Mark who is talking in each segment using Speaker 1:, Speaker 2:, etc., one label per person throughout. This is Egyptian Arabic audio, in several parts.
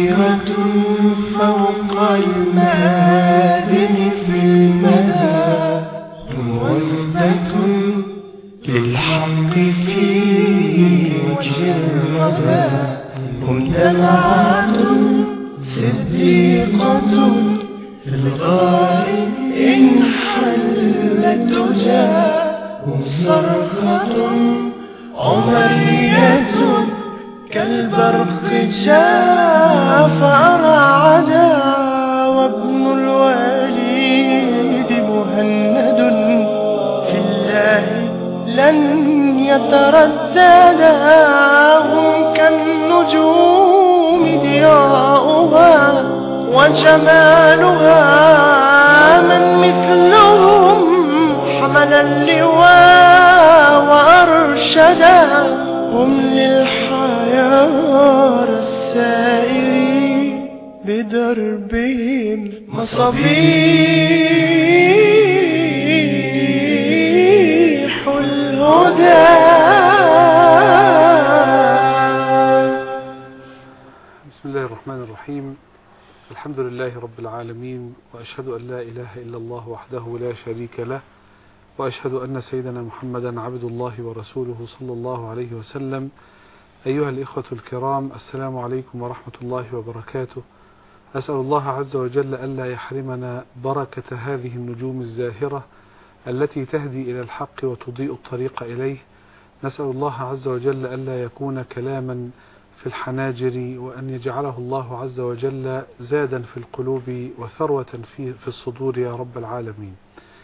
Speaker 1: سيرة فوق المآذن في المدى موهبة للحق في وجه الردى هم دمعة صديقة في الغار إن حلت تجاه هم صرخة عمرية كالبرق جاء فرعدا وابن الوليد مهند في الله لن يترددا هم كالنجوم ضياؤها وجمالها من مثلهم حمل اللواء وأرشدا هم للحيار السائرين بدربهم مصابيح الهدى
Speaker 2: بسم الله الرحمن الرحيم الحمد لله رب العالمين وأشهد أن لا إله إلا الله وحده لا شريك له وأشهد أن سيدنا محمدا عبد الله ورسوله صلى الله عليه وسلم أيها الإخوة الكرام السلام عليكم ورحمة الله وبركاته أسأل الله عز وجل ألا يحرمنا بركة هذه النجوم الزاهرة التي تهدي إلى الحق وتضيء الطريق إليه نسأل الله عز وجل ألا يكون كلاما في الحناجر وأن يجعله الله عز وجل زادا في القلوب وثروة في, في الصدور يا رب العالمين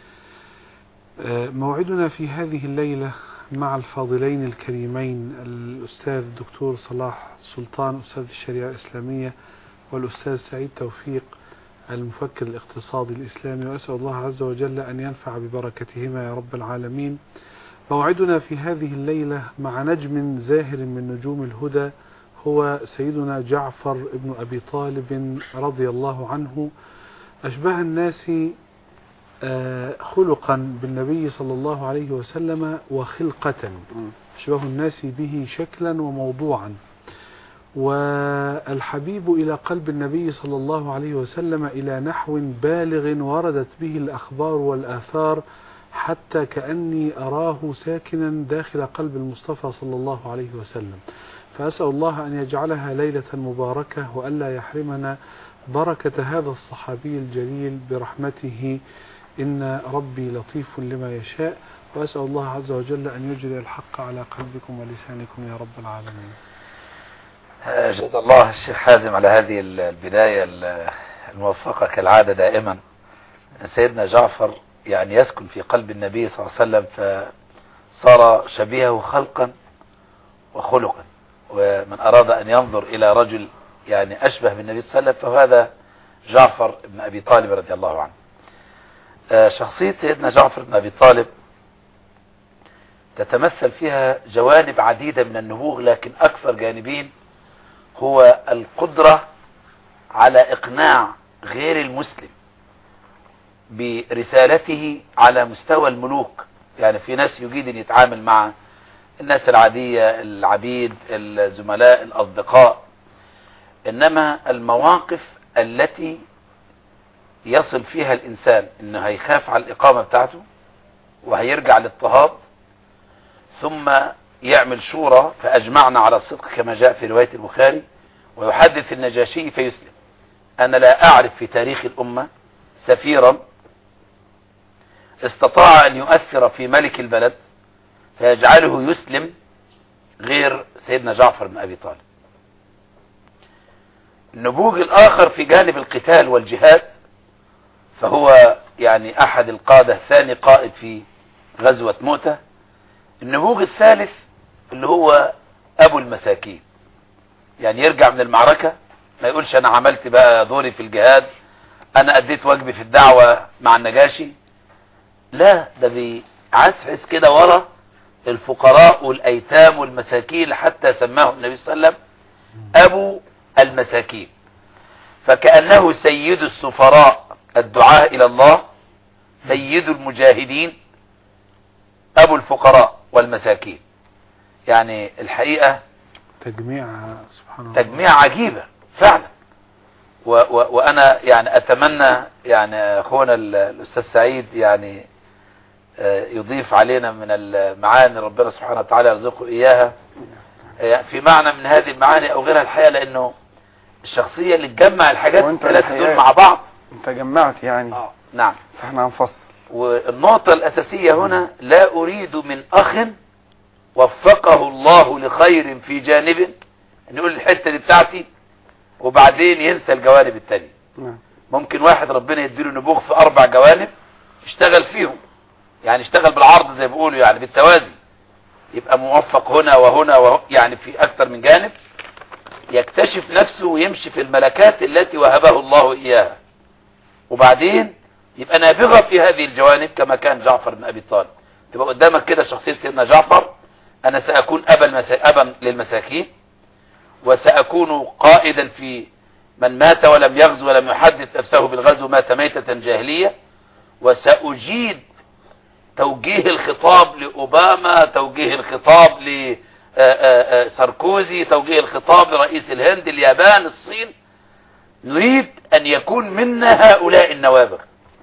Speaker 2: موعدنا في هذه الليلة مع الفاضلين الكريمين الأستاذ الدكتور صلاح سلطان أستاذ الشريعة الإسلامية والأستاذ سعيد توفيق المفكر الاقتصادي الإسلامي وأسأل الله عز وجل أن ينفع ببركتهما يا رب العالمين موعدنا في هذه الليلة مع نجم زاهر من نجوم الهدى هو سيدنا جعفر بن أبي طالب رضي الله عنه أشبه الناس خلقا بالنبي صلى الله عليه وسلم وخلقة أشبه الناس به شكلا وموضوعا والحبيب إلى قلب النبي صلى الله عليه وسلم إلى نحو بالغ وردت به الأخبار والآثار حتى كأني أراه ساكنا داخل قلب المصطفى صلى الله عليه وسلم فأسأل الله أن يجعلها ليلة مباركة وألا يحرمنا بركة هذا الصحابي الجليل برحمته إن ربي لطيف لما يشاء وأسأل الله عز وجل أن يجري الحق على قلبكم ولسانكم يا رب العالمين
Speaker 3: جزا الله الشيخ حازم على هذه البداية الموفقة كالعادة دائما سيدنا جعفر يعني يسكن في قلب النبي صلى الله عليه وسلم فصار شبيهه خلقا وخلقا ومن أراد أن ينظر إلى رجل يعني أشبه بالنبي صلى الله عليه وسلم فهذا جعفر بن أبي طالب رضي الله عنه شخصية سيدنا جعفر بن أبي طالب تتمثل فيها جوانب عديدة من النبوغ لكن أكثر جانبين هو القدرة على إقناع غير المسلم برسالته على مستوى الملوك يعني في ناس يجيد أن يتعامل مع الناس العادية العبيد الزملاء الأصدقاء إنما المواقف التي يصل فيها الإنسان إنه هيخاف على الإقامة بتاعته وهيرجع للاضطهاد ثم يعمل شورى فأجمعنا على الصدق كما جاء في رواية البخاري ويحدث النجاشي فيسلم أنا لا أعرف في تاريخ الأمة سفيرا استطاع أن يؤثر في ملك البلد فيجعله يسلم غير سيدنا جعفر بن أبي طالب النبوغ الآخر في جانب القتال والجهاد فهو يعني أحد القادة ثاني قائد في غزوة موتة النبوغ الثالث اللي هو أبو المساكين يعني يرجع من المعركة ما يقولش أنا عملت بقى دوري في الجهاد أنا أديت واجبي في الدعوة مع النجاشي لا ده بيعسعس كده ورا الفقراء والأيتام والمساكين حتى سماه النبي صلى الله عليه وسلم أبو المساكين فكأنه سيد السفراء الدعاء إلى الله سيد المجاهدين أبو الفقراء والمساكين يعني الحقيقة
Speaker 2: تجميع سبحان الله
Speaker 3: تجميع عجيبة فعلا و و وانا يعني اتمنى يعني اخونا ال- الاستاذ سعيد يعني آه، يضيف علينا من المعاني ربنا سبحانه وتعالى يرزقه اياها آه، في معنى من هذه المعاني او غيرها الحقيقه لانه الشخصيه اللي تجمع الحاجات
Speaker 4: وأنت
Speaker 3: الثلاثه دول
Speaker 4: الحقيقة-
Speaker 3: مع بعض
Speaker 4: انت جمعت يعني
Speaker 3: نعم
Speaker 4: فاحنا هنفصل
Speaker 3: والنقطة الأساسية هنا لا أريد من أخ وفقه الله لخير في جانب نقول الحتة دي بتاعتي وبعدين ينسى الجوانب التانية
Speaker 4: نعم
Speaker 3: ممكن واحد ربنا يديله نبوغ في أربع جوانب اشتغل فيهم يعني اشتغل بالعرض زي ما بيقولوا يعني بالتوازي يبقى موفق هنا وهنا وه... يعني في أكثر من جانب يكتشف نفسه ويمشي في الملكات التي وهبه الله إياها وبعدين يبقى نابغة في هذه الجوانب كما كان جعفر بن أبي طالب تبقى قدامك كده شخصية سيدنا جعفر أنا سأكون أبا, المسا... أبا للمساكين وسأكون قائدا في من مات ولم يغزو ولم يحدث نفسه بالغزو مات ميتة جاهلية وسأجيد توجيه الخطاب لأوباما توجيه الخطاب لساركوزي توجيه الخطاب لرئيس الهند اليابان الصين نريد أن يكون منا هؤلاء النوابغ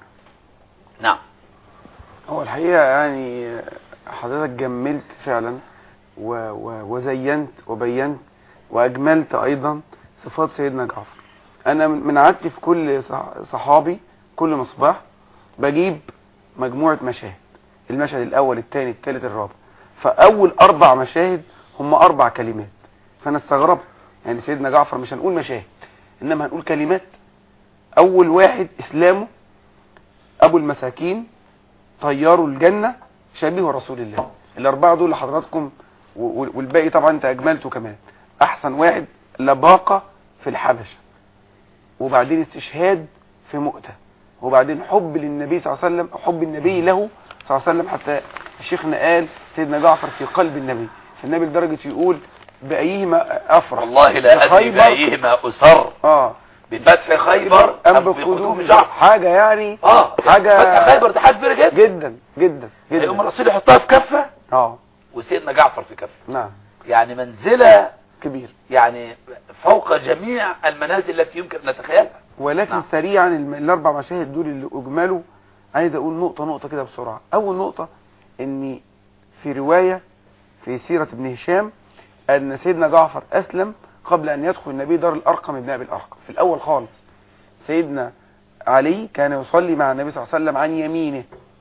Speaker 3: نعم
Speaker 4: هو الحقيقة يعني حضرتك جملت فعلا و و وزينت وبينت وأجملت أيضا صفات سيدنا جعفر أنا من من عادتي في كل صح- صحابي كل مصباح بجيب مجموعة مشاهد المشهد الأول الثاني الثالث الرابع فأول أربع مشاهد هم أربع كلمات فأنا استغربت يعني سيدنا جعفر مش هنقول مشاهد إنما هنقول كلمات أول واحد إسلامه أبو المساكين طيار الجنة شبيه رسول الله الأربعة دول لحضراتكم و- و- والباقي طبعا أنت أجملته كمان أحسن واحد لباقة في الحبشة وبعدين استشهاد في مؤتة وبعدين حب للنبي صلى الله عليه وسلم حب النبي له صلى الله عليه وسلم حتى شيخنا قال سيدنا جعفر في قلب النبي فالنبي لدرجة يقول بأيهما أفرح
Speaker 3: والله لا أدري
Speaker 4: خيبر-
Speaker 3: بأيهما أسر
Speaker 4: آه
Speaker 3: بفتح خيبر
Speaker 4: أم
Speaker 3: أم
Speaker 4: بقدوم
Speaker 3: بقدوم
Speaker 4: جعفر
Speaker 3: جعفر
Speaker 4: حاجة يعني
Speaker 3: اه
Speaker 4: حاجة
Speaker 3: فتح خيبر ده حاجة كبيرة جدا
Speaker 4: جدا جدا
Speaker 3: يقوم
Speaker 4: جدا
Speaker 3: الرسول يحطها في كفة
Speaker 4: اه
Speaker 3: وسيدنا جعفر في كفة
Speaker 4: نعم
Speaker 3: يعني منزلة
Speaker 4: كبير
Speaker 3: يعني فوق جميع المنازل التي يمكن أن نتخيلها
Speaker 4: ولكن
Speaker 3: نعم.
Speaker 4: سريعا الم- الاربع مشاهد دول اللي اجملوا عايز اقول نقطة نقطة كده بسرعة اول نقطة ان في رواية في سيرة ابن هشام ان سيدنا جعفر اسلم قبل ان يدخل النبي دار الارقم ابن ابي الارقم في الاول خالص سيدنا علي كان يصلي مع النبي صلى الله عليه وسلم عن يمينه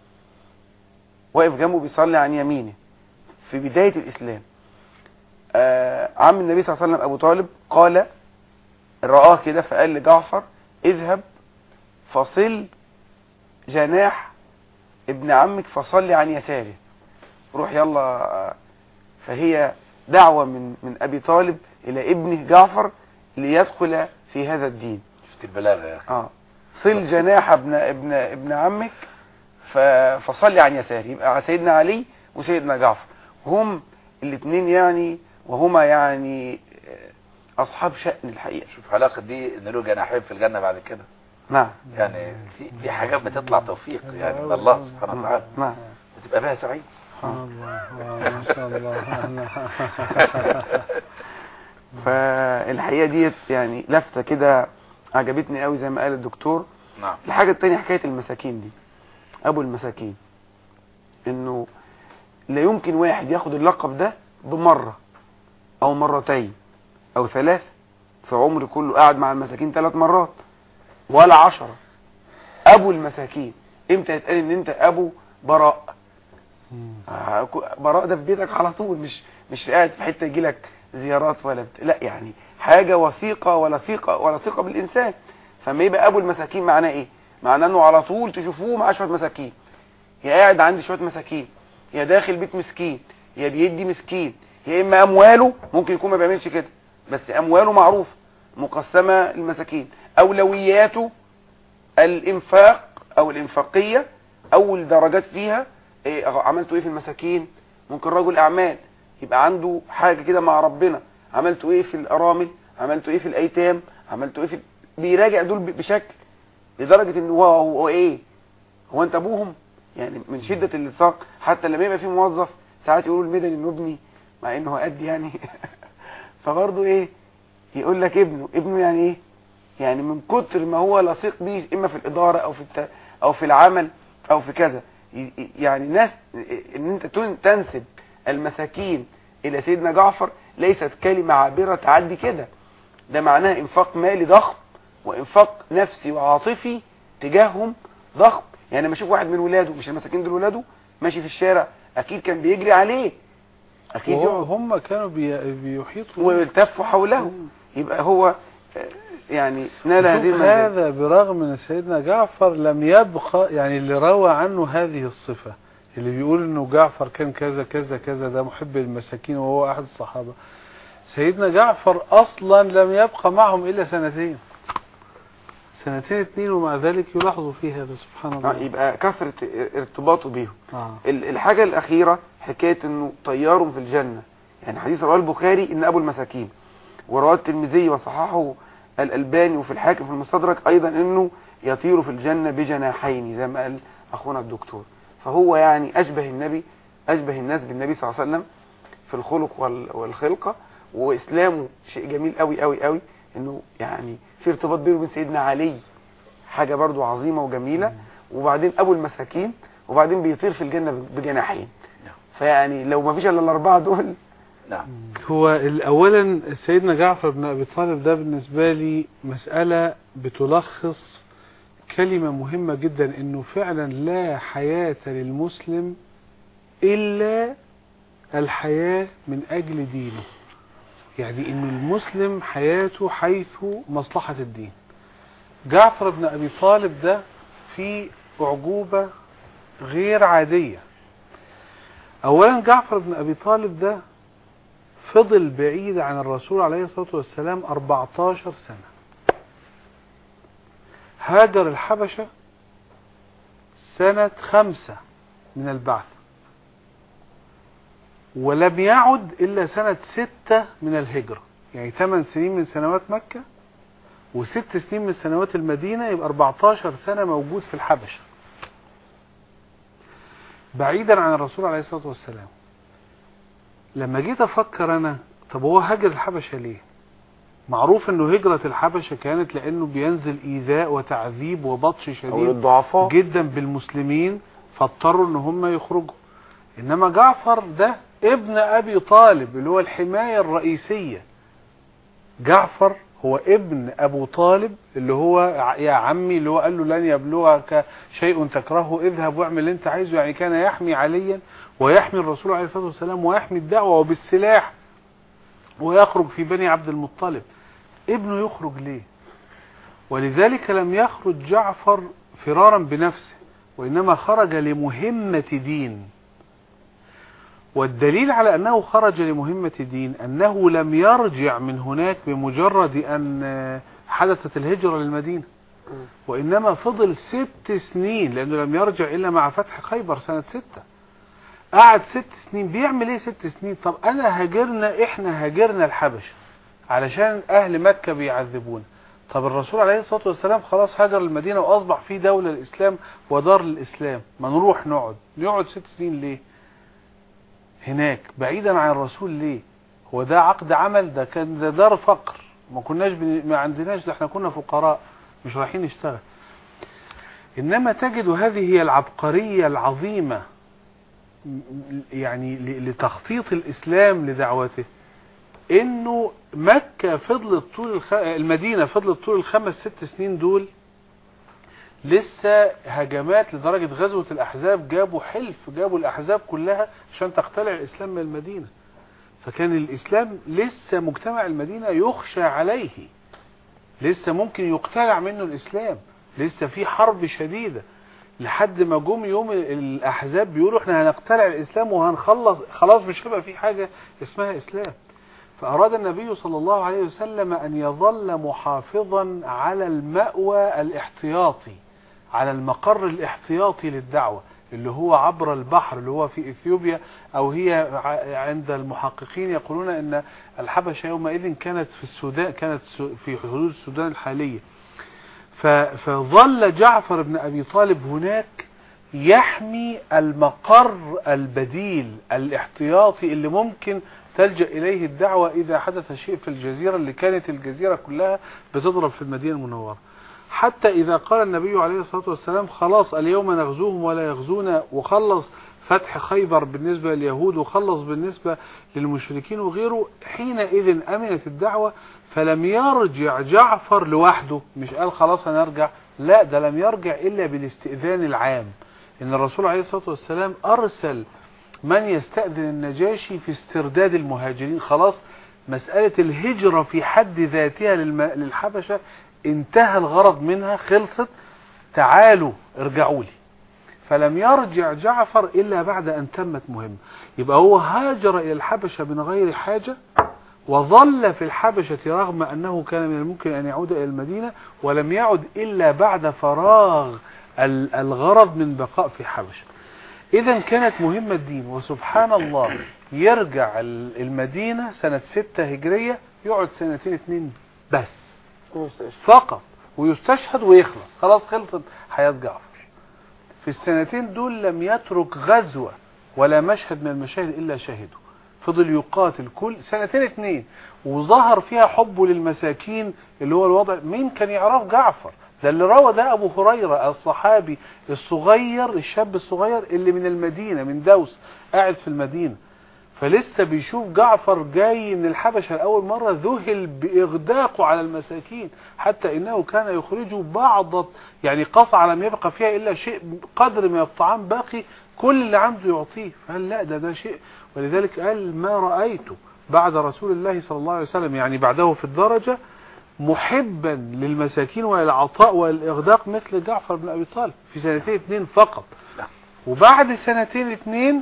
Speaker 4: واقف جنبه بيصلي عن يمينه في بداية الاسلام آه عم النبي صلى الله عليه وسلم ابو طالب قال رآه كده فقال لجعفر اذهب فصل جناح ابن عمك فصلي عن يساره روح يلا آه، فهي دعوة من من ابي طالب الى ابنه جعفر ليدخل في هذا الدين
Speaker 3: شفت البلاغة يا أخي
Speaker 4: اه صل جناح ابن ابن ابن عمك ف- فصلي عن يساره يبقى سيدنا علي وسيدنا جعفر هم الاثنين يعني وهما يعني آه، اصحاب شأن الحقيقة
Speaker 3: شوف علاقة دي ان له جناحين في الجنة بعد كده
Speaker 4: نعم
Speaker 3: يعني في في حاجات بتطلع توفيق يعني من الله سبحانه وتعالى
Speaker 4: نعم
Speaker 3: وتبقى بها سعيد
Speaker 2: سبحان الله ما شاء الله
Speaker 4: فالحقيقة ديت يعني لفتة كده عجبتني قوي زي ما قال الدكتور
Speaker 3: نعم
Speaker 4: الحاجة التانية حكاية المساكين دي ابو المساكين انه لا يمكن واحد ياخد اللقب ده بمرة او مرتين او ثلاث في عمر كله قاعد مع المساكين ثلاث مرات ولا عشرة ابو المساكين امتى يتقال ان انت ابو براء آه، كو- براء ده في بيتك على طول مش مش قاعد في حته يجي لك زيارات ولا بت... لا يعني حاجه وثيقه ولا ثقه ولا ثقه بالانسان فما يبقى ابو المساكين معناه ايه معناه انه على طول تشوفوه مع شويه مساكين يا قاعد عند شويه مساكين يا داخل بيت مسكين يا بيدي مسكين يا اما امواله ممكن يكون ما بيعملش كده بس امواله معروف مقسمه المساكين اولوياته الانفاق او الانفاقيه اول درجات فيها إيه عملتوا ايه في المساكين ممكن رجل اعمال يبقى عنده حاجه كده مع ربنا عملتوا ايه في الارامل عملتوا ايه في الايتام عملتوا ايه في بيراجع دول ب- بشكل لدرجه ان هو هو ايه هو انت ابوهم يعني من شده الالصاق حتى لما يبقى في موظف ساعات يقولوا المدني انه ابني مع انه قد يعني فبرضه ايه يقول لك ابنه ابنه يعني ايه يعني من كتر ما هو لصيق بيه اما في الاداره او في الت... او في العمل او في كذا ي- ي- يعني ناس ان انت تن- تنسب المساكين الى سيدنا جعفر ليست كلمه عابره تعدي كده ده معناه انفاق مالي ضخم وانفاق نفسي وعاطفي تجاههم ضخم يعني لما اشوف واحد من ولاده مش المساكين دول ولاده ماشي في الشارع اكيد كان بيجري عليه اكيد
Speaker 2: وهو-
Speaker 4: يقعد
Speaker 2: هم كانوا بي- بيحيطوا بيه.
Speaker 4: ويلتفوا حوله يبقى هو آه، يعني نال هذه
Speaker 2: شوف
Speaker 4: المنزلة
Speaker 2: هذا برغم ان سيدنا جعفر لم يبقى يعني اللي روى عنه هذه الصفة اللي بيقول انه جعفر كان كذا كذا كذا ده محب المساكين وهو احد الصحابة سيدنا جعفر اصلا لم يبقى معهم الا سنتين سنتين اتنين ومع ذلك يلاحظوا فيه هذا سبحان
Speaker 4: آه،
Speaker 2: الله
Speaker 4: يبقى كثرة ارتباطه بيهم
Speaker 2: آه.
Speaker 4: ال- الحاجة الأخيرة حكاية إنه طيار في الجنة يعني حديث رواه البخاري إن أبو المساكين ورواه الترمذي وصححه الألباني وفي الحاكم في المستدرك أيضا إنه يطير في الجنة بجناحين زي ما قال أخونا الدكتور فهو يعني أشبه النبي أشبه الناس بالنبي صلى الله عليه وسلم في الخلق وال- والخلقة وإسلامه شيء جميل قوي قوي قوي إنه يعني في ارتباط بينه وبين سيدنا علي حاجة برضو عظيمة وجميلة وبعدين أبو المساكين وبعدين بيطير في الجنة بجناحين
Speaker 3: نعم.
Speaker 4: فيعني لو ما فيش الا الاربعه دول
Speaker 3: نعم
Speaker 2: هو ال- اولا سيدنا جعفر بن ابي طالب ده بالنسبه لي مساله بتلخص كلمه مهمه جدا انه فعلا لا حياه للمسلم الا الحياه من اجل دينه يعني ان المسلم حياته حيث مصلحه الدين جعفر بن ابي طالب ده في اعجوبه غير عاديه اولا جعفر بن ابي طالب ده فضل بعيد عن الرسول عليه الصلاة والسلام 14 سنة هاجر الحبشة سنة خمسة من البعث ولم يعد إلا سنة ستة من الهجرة يعني 8 سنين من سنوات مكة وست سنين من سنوات المدينة يبقى 14 سنة موجود في الحبشة بعيدا عن الرسول عليه الصلاة والسلام لما جيت افكر انا طب هو هاجر الحبشة ليه معروف انه هجرة الحبشة كانت لانه بينزل ايذاء وتعذيب وبطش
Speaker 4: او
Speaker 2: شديد
Speaker 4: للضعفاء
Speaker 2: جدا بالمسلمين فاضطروا ان هم يخرجوا انما جعفر ده ابن ابي طالب اللي هو الحماية الرئيسية جعفر هو ابن ابو طالب اللي هو ع- يا عمي اللي هو قال له لن يبلغك شيء تكرهه اذهب واعمل اللي انت عايزه يعني كان يحمي عليا ويحمي الرسول عليه الصلاة والسلام ويحمي الدعوة وبالسلاح ويخرج في بني عبد المطلب ابنه يخرج ليه ولذلك لم يخرج جعفر فرارا بنفسه وإنما خرج لمهمة دين والدليل على أنه خرج لمهمة دين أنه لم يرجع من هناك بمجرد أن حدثت الهجرة للمدينة وإنما فضل ست سنين لأنه لم يرجع إلا مع فتح خيبر سنة ستة قعد ست سنين بيعمل ايه ست سنين طب انا هاجرنا احنا هاجرنا الحبشة علشان اهل مكة بيعذبونا طب الرسول عليه الصلاة والسلام خلاص هاجر المدينة واصبح في دولة الاسلام ودار الاسلام ما نروح نقعد نقعد ست سنين ليه هناك بعيدا عن الرسول ليه هو ده عقد عمل ده كان ده دار فقر ما كناش بن... ما عندناش ده احنا كنا فقراء مش رايحين نشتغل انما تجد هذه هي العبقرية العظيمة يعني ل- لتخطيط الإسلام لدعوته إنه مكة فضلت طول الخ... المدينة فضلت طول الخمس ست سنين دول لسه هجمات لدرجة غزوة الأحزاب جابوا حلف جابوا الأحزاب كلها عشان تقتلع الإسلام من المدينة فكان الإسلام لسه مجتمع المدينة يخشى عليه لسه ممكن يقتلع منه الإسلام لسه في حرب شديدة لحد ما جم يوم الاحزاب بيقولوا احنا هنقتلع الاسلام وهنخلص خلاص مش هيبقى في حاجه اسمها اسلام فاراد النبي صلى الله عليه وسلم ان يظل محافظا على المأوى الاحتياطي على المقر الاحتياطي للدعوه اللي هو عبر البحر اللي هو في اثيوبيا او هي ع- عند المحققين يقولون ان الحبشه يومئذ كانت في السودان كانت سو- في حدود السودان الحاليه ف- فظل جعفر بن أبي طالب هناك يحمي المقر البديل الاحتياطي اللي ممكن تلجأ إليه الدعوة إذا حدث شيء في الجزيرة اللي كانت الجزيرة كلها بتضرب في المدينة المنورة حتى إذا قال النبي عليه الصلاة والسلام خلاص اليوم نغزوهم ولا يغزونا وخلص فتح خيبر بالنسبة لليهود وخلص بالنسبة للمشركين وغيره حينئذ أمنت الدعوة فلم يرجع جعفر لوحده مش قال خلاص هنرجع لا ده لم يرجع إلا بالاستئذان العام إن الرسول عليه الصلاة والسلام أرسل من يستأذن النجاشي في استرداد المهاجرين خلاص مسألة الهجرة في حد ذاتها للم... للحبشة انتهى الغرض منها خلصت تعالوا ارجعوا لي فلم يرجع جعفر إلا بعد أن تمت مهمة يبقى هو هاجر إلى الحبشة من غير حاجة وظل في الحبشة رغم أنه كان من الممكن أن يعود إلى المدينة ولم يعد إلا بعد فراغ ال- الغرض من بقاء في حبشة إذا كانت مهمة الدين وسبحان الله يرجع ال- المدينة سنة ستة هجرية يقعد سنتين اتنين بس فقط ويستشهد ويخلص خلاص خلصت حياة جعفر في السنتين دول لم يترك غزوة ولا مشهد من المشاهد إلا شهده فضل يقاتل كل سنتين اتنين وظهر فيها حبه للمساكين اللي هو الوضع مين كان يعرف جعفر ده اللي روى ده أبو هريرة الصحابي الصغير الشاب الصغير اللي من المدينة من دوس قاعد في المدينة فلسه بيشوف جعفر جاي من الحبشة لأول مرة ذهل بإغداقه على المساكين حتى إنه كان يخرج بعض يعني قصعة لم يبقى فيها إلا شيء قدر من الطعام باقي كل اللي عنده يعطيه فقال لا ده ده شيء ولذلك قال ما رأيته بعد رسول الله صلى الله عليه وسلم يعني بعده في الدرجة محبا للمساكين وللعطاء والإغداق مثل جعفر بن أبي طالب في سنتين اتنين فقط
Speaker 3: نعم.
Speaker 2: وبعد سنتين اتنين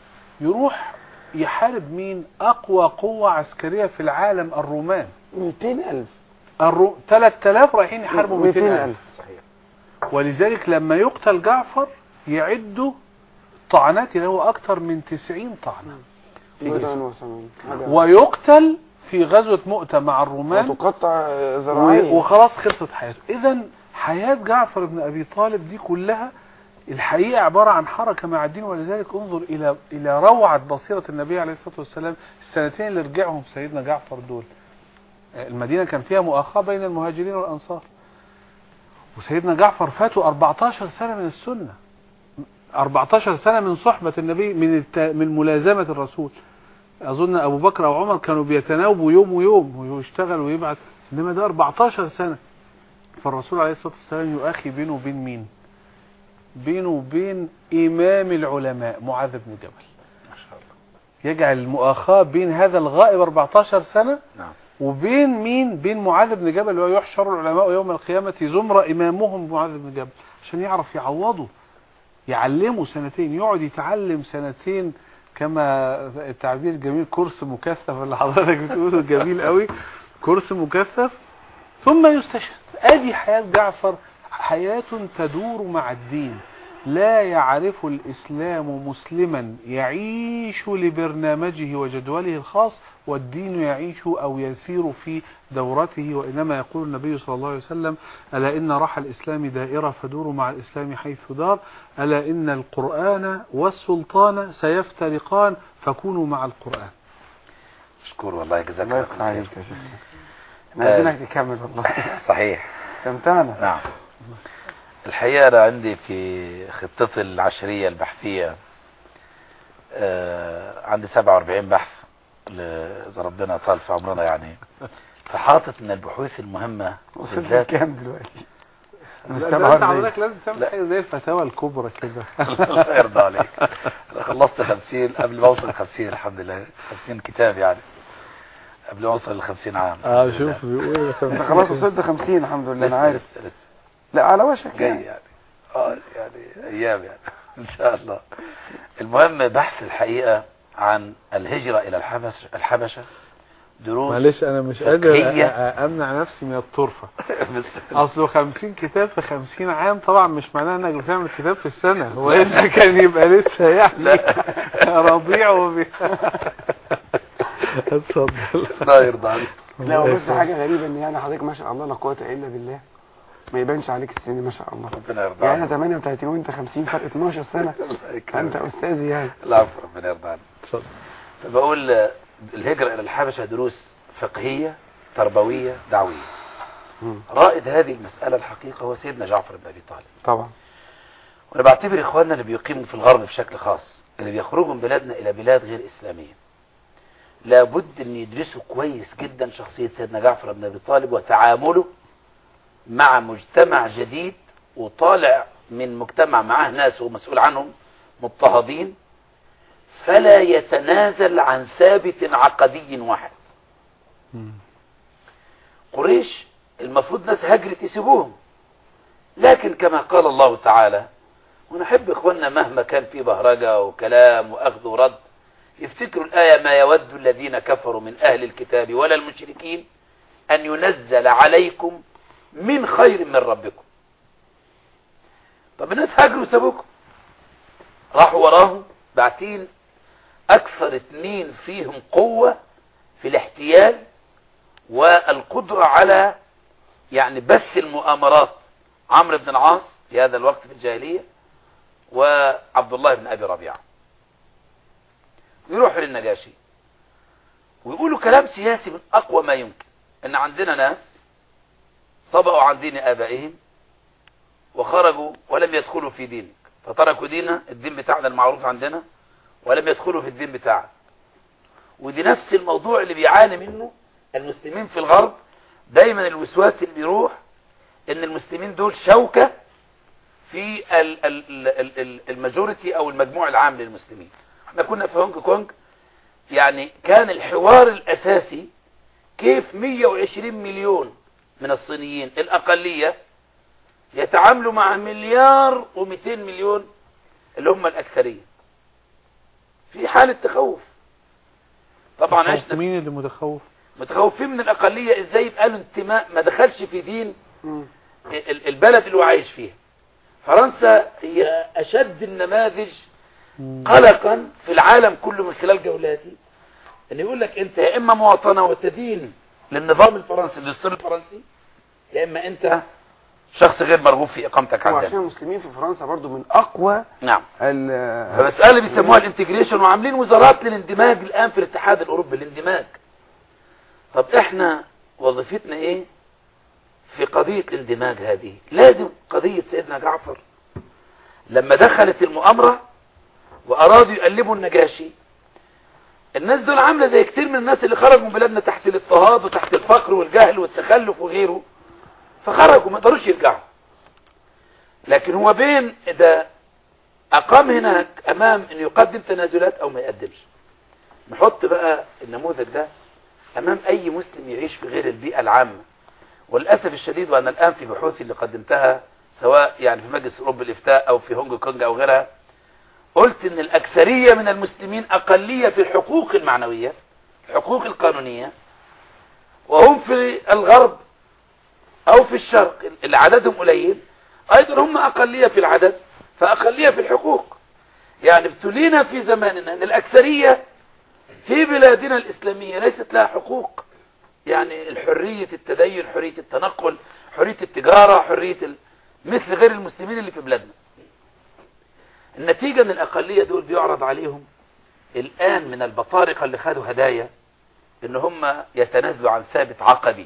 Speaker 2: يروح يحارب مين أقوى قوة عسكرية في العالم الرومان
Speaker 4: 200000
Speaker 2: الرو... 3000 رايحين يحاربوا
Speaker 4: 200,000.
Speaker 2: 200000
Speaker 3: صحيح
Speaker 2: ولذلك لما يقتل جعفر يعدوا طعنات له أكثر من 90 طعنة في جسمه.
Speaker 4: ميدان وسمين حاجة
Speaker 2: ويقتل في غزوة مؤتة مع الرومان
Speaker 4: وتقطع
Speaker 2: و-
Speaker 4: ذراعين
Speaker 2: وخلاص خلصت حياته اذا حياة جعفر بن ابي طالب دي كلها الحقيقة عبارة عن حركة مع الدين ولذلك انظر الى الى روعة بصيرة النبي عليه الصلاة والسلام السنتين اللي رجعهم سيدنا جعفر دول المدينة كان فيها مؤاخاة بين المهاجرين والانصار وسيدنا جعفر فاته 14 سنة من السنة 14 سنة من صحبة النبي من الت... من ملازمة الرسول اظن ابو بكر او عمر كانوا بيتناوبوا يوم ويوم ويشتغل ويبعت انما ده 14 سنة فالرسول عليه الصلاة والسلام يؤخي بينه وبين مين بينه وبين امام العلماء معاذ بن جبل
Speaker 3: ما شاء الله
Speaker 2: يجعل المؤاخاة بين هذا الغائب 14 سنة
Speaker 3: نعم
Speaker 2: وبين مين بين معاذ بن جبل ويحشر العلماء يوم القيامة زمرة إمامهم معاذ بن جبل عشان يعرف يعوضه يعلمه سنتين يقعد يتعلم سنتين كما التعبير جميل كورس مكثف اللي حضرتك بتقوله جميل قوي كورس مكثف ثم يستشهد ادي حياة جعفر حياة تدور مع الدين لا يعرف الإسلام مسلما يعيش لبرنامجه وجدوله الخاص والدين يعيش أو يسير في دورته وإنما يقول النبي صلى الله عليه وسلم ألا إن رحى الإسلام دائرة فدوروا مع الإسلام حيث دار ألا إن القرآن والسلطان سيفترقان فكونوا مع القرآن
Speaker 3: مشكور والله جزاك
Speaker 4: الله
Speaker 3: الله
Speaker 4: يفتح
Speaker 3: خير
Speaker 4: عليك يا شيخ احنا عايزينك تكمل والله
Speaker 3: صحيح
Speaker 4: استمتعنا
Speaker 3: نعم الحقيقة أنا عندي في خطتي العشرية البحثية آه عندي 47 بحث ل- إذا ربنا طال في عمرنا يعني فحاطط من البحوث المهمة
Speaker 4: وصلت
Speaker 3: بالذات
Speaker 4: كام دلوقتي
Speaker 2: لا،
Speaker 4: من
Speaker 2: ده انت
Speaker 4: 47.
Speaker 2: حضرتك لازم تعمل
Speaker 3: لا.
Speaker 2: حاجة زي الفتاوى الكبرى كده
Speaker 3: الله يرضى عليك انا خلصت 50 قبل ما اوصل 50 الحمد لله 50 كتاب يعني قبل ما اوصل ل 50 عام
Speaker 2: اه
Speaker 3: الحمد لله.
Speaker 2: شوف بيقول
Speaker 4: انت خلاص وصلت 50 الحمد لله انا
Speaker 3: لسه
Speaker 4: عارف
Speaker 3: لسه لسه
Speaker 4: لا على وشك
Speaker 3: جاي
Speaker 4: يعني.
Speaker 3: يعني اه يعني ايام يعني ان شاء الله المهم بحث الحقيقة عن الهجرة الى الحبش الحبشة دروس
Speaker 2: معلش انا مش قادر
Speaker 3: فقهية.
Speaker 2: أ- أ- امنع نفسي من الطرفة
Speaker 3: بس
Speaker 2: اصله 50 كتاب في 50 عام طبعا مش معناه انك بتعمل كتاب في السنة هو انت كان يبقى لسه يعني رضيع وبي اتفضل
Speaker 3: الله يرضى عليك
Speaker 4: لا هو بس حاجه غريبه ان يعني حضرتك ما شاء الله لا قوه الا بالله ما يبانش عليك السن ما شاء الله
Speaker 3: ربنا يرضى
Speaker 4: يعني انا
Speaker 3: عنك
Speaker 4: 38 وانت 50 فرق 12 سنه
Speaker 3: الله
Speaker 4: انت
Speaker 3: يكرمك
Speaker 4: استاذي يعني
Speaker 3: العفو ربنا يرضى عنك
Speaker 2: اتفضل
Speaker 3: فبقول الهجرة إلى الحبشة دروس فقهية تربوية دعوية
Speaker 4: مم.
Speaker 3: رائد هذه المسألة الحقيقة هو سيدنا جعفر بن أبي طالب
Speaker 4: طبعا
Speaker 3: وأنا بعتبر إخواننا اللي بيقيموا في الغرب بشكل خاص اللي بيخرجوا من بلادنا إلى بلاد غير إسلامية لابد أن يدرسوا كويس جدا شخصية سيدنا جعفر بن أبي طالب وتعامله مع مجتمع جديد وطالع من مجتمع معاه ناس ومسؤول عنهم مضطهدين فلا يتنازل عن ثابت عقدي واحد
Speaker 2: مم.
Speaker 3: قريش المفروض ناس هجرت يسيبوهم لكن كما قال الله تعالى ونحب اخواننا مهما كان في بهرجة وكلام واخذ ورد يفتكروا الآية ما يود الذين كفروا من أهل الكتاب ولا المشركين أن ينزل عليكم من خير من ربكم طب الناس هاجروا وسابوكم راحوا وراهم بعتين أكثر اتنين فيهم قوة في الاحتيال والقدرة على يعني بث المؤامرات عمرو بن العاص في هذا الوقت في الجاهلية وعبد الله بن أبي ربيعة يروحوا للنجاشي ويقولوا كلام سياسي من أقوى ما يمكن إن عندنا ناس صبأوا عن دين آبائهم وخرجوا ولم يدخلوا في دينك فتركوا دينا الدين بتاعنا المعروف عندنا ولم يدخلوا في الدين بتاعك ودي نفس الموضوع اللي بيعاني منه المسلمين في الغرب دايما الوسواس اللي بيروح ان المسلمين دول شوكة في ال- ال- ال- ال- الماجوريتي او المجموع العام للمسلمين احنا كنا في هونج كونج يعني كان الحوار الاساسي كيف 120 مليون من الصينيين الاقلية يتعاملوا مع مليار و200 مليون اللي هم الاكثرية في حالة تخوف طبعا
Speaker 2: تخوف
Speaker 3: عشنا
Speaker 2: مين اللي متخوف
Speaker 3: متخوفين من الأقلية إزاي يبقى له انتماء ما دخلش في دين
Speaker 4: مم.
Speaker 3: ال- البلد اللي هو عايش فيها فرنسا هي أشد النماذج
Speaker 2: مم.
Speaker 3: قلقا في العالم كله من خلال جولاتي ان يقول لك انت يا اما مواطنة وتدين للنظام الفرنسي للدستور الفرنسي يا اما انت شخص غير مرغوب في اقامتك
Speaker 4: وعشان
Speaker 3: عندنا
Speaker 4: المسلمين في فرنسا برضو من اقوى
Speaker 3: نعم
Speaker 4: ال-
Speaker 3: فمسألة اللي بيسموها الانتجريشن وعاملين وزارات للاندماج الآن في الاتحاد الأوروبي الاندماج طب احنا وظيفتنا ايه في قضية الاندماج هذه لازم قضية سيدنا جعفر لما دخلت المؤامرة وأرادوا يقلبوا النجاشي الناس دول عاملة زي كتير من الناس اللي خرجوا من بلادنا تحت الاضطهاد وتحت الفقر والجهل والتخلف وغيره فخرجوا ما قدروش يرجعوا لكن هو بين ده أقام هناك أمام أن يقدم تنازلات أو ما يقدمش نحط بقى النموذج ده أمام أي مسلم يعيش في غير البيئة العامة وللأسف الشديد وأنا الآن في بحوثي اللي قدمتها سواء يعني في مجلس أوروبا الإفتاء أو في هونج كونج أو غيرها قلت أن الأكثرية من المسلمين أقلية في الحقوق المعنوية الحقوق القانونية وهم في الغرب أو في الشرق اللي عددهم قليل أيضا هم أقلية في العدد فأقلية في الحقوق يعني ابتلينا في زماننا أن الأكثرية في بلادنا الإسلامية ليست لها حقوق يعني الحرية التدين حرية التنقل حرية التجارة حرية ال... مثل غير المسلمين اللي في بلادنا النتيجة ان الأقلية دول بيعرض عليهم الآن من البطارقة اللي خدوا هدايا ان هم يتنازلوا عن ثابت عقدي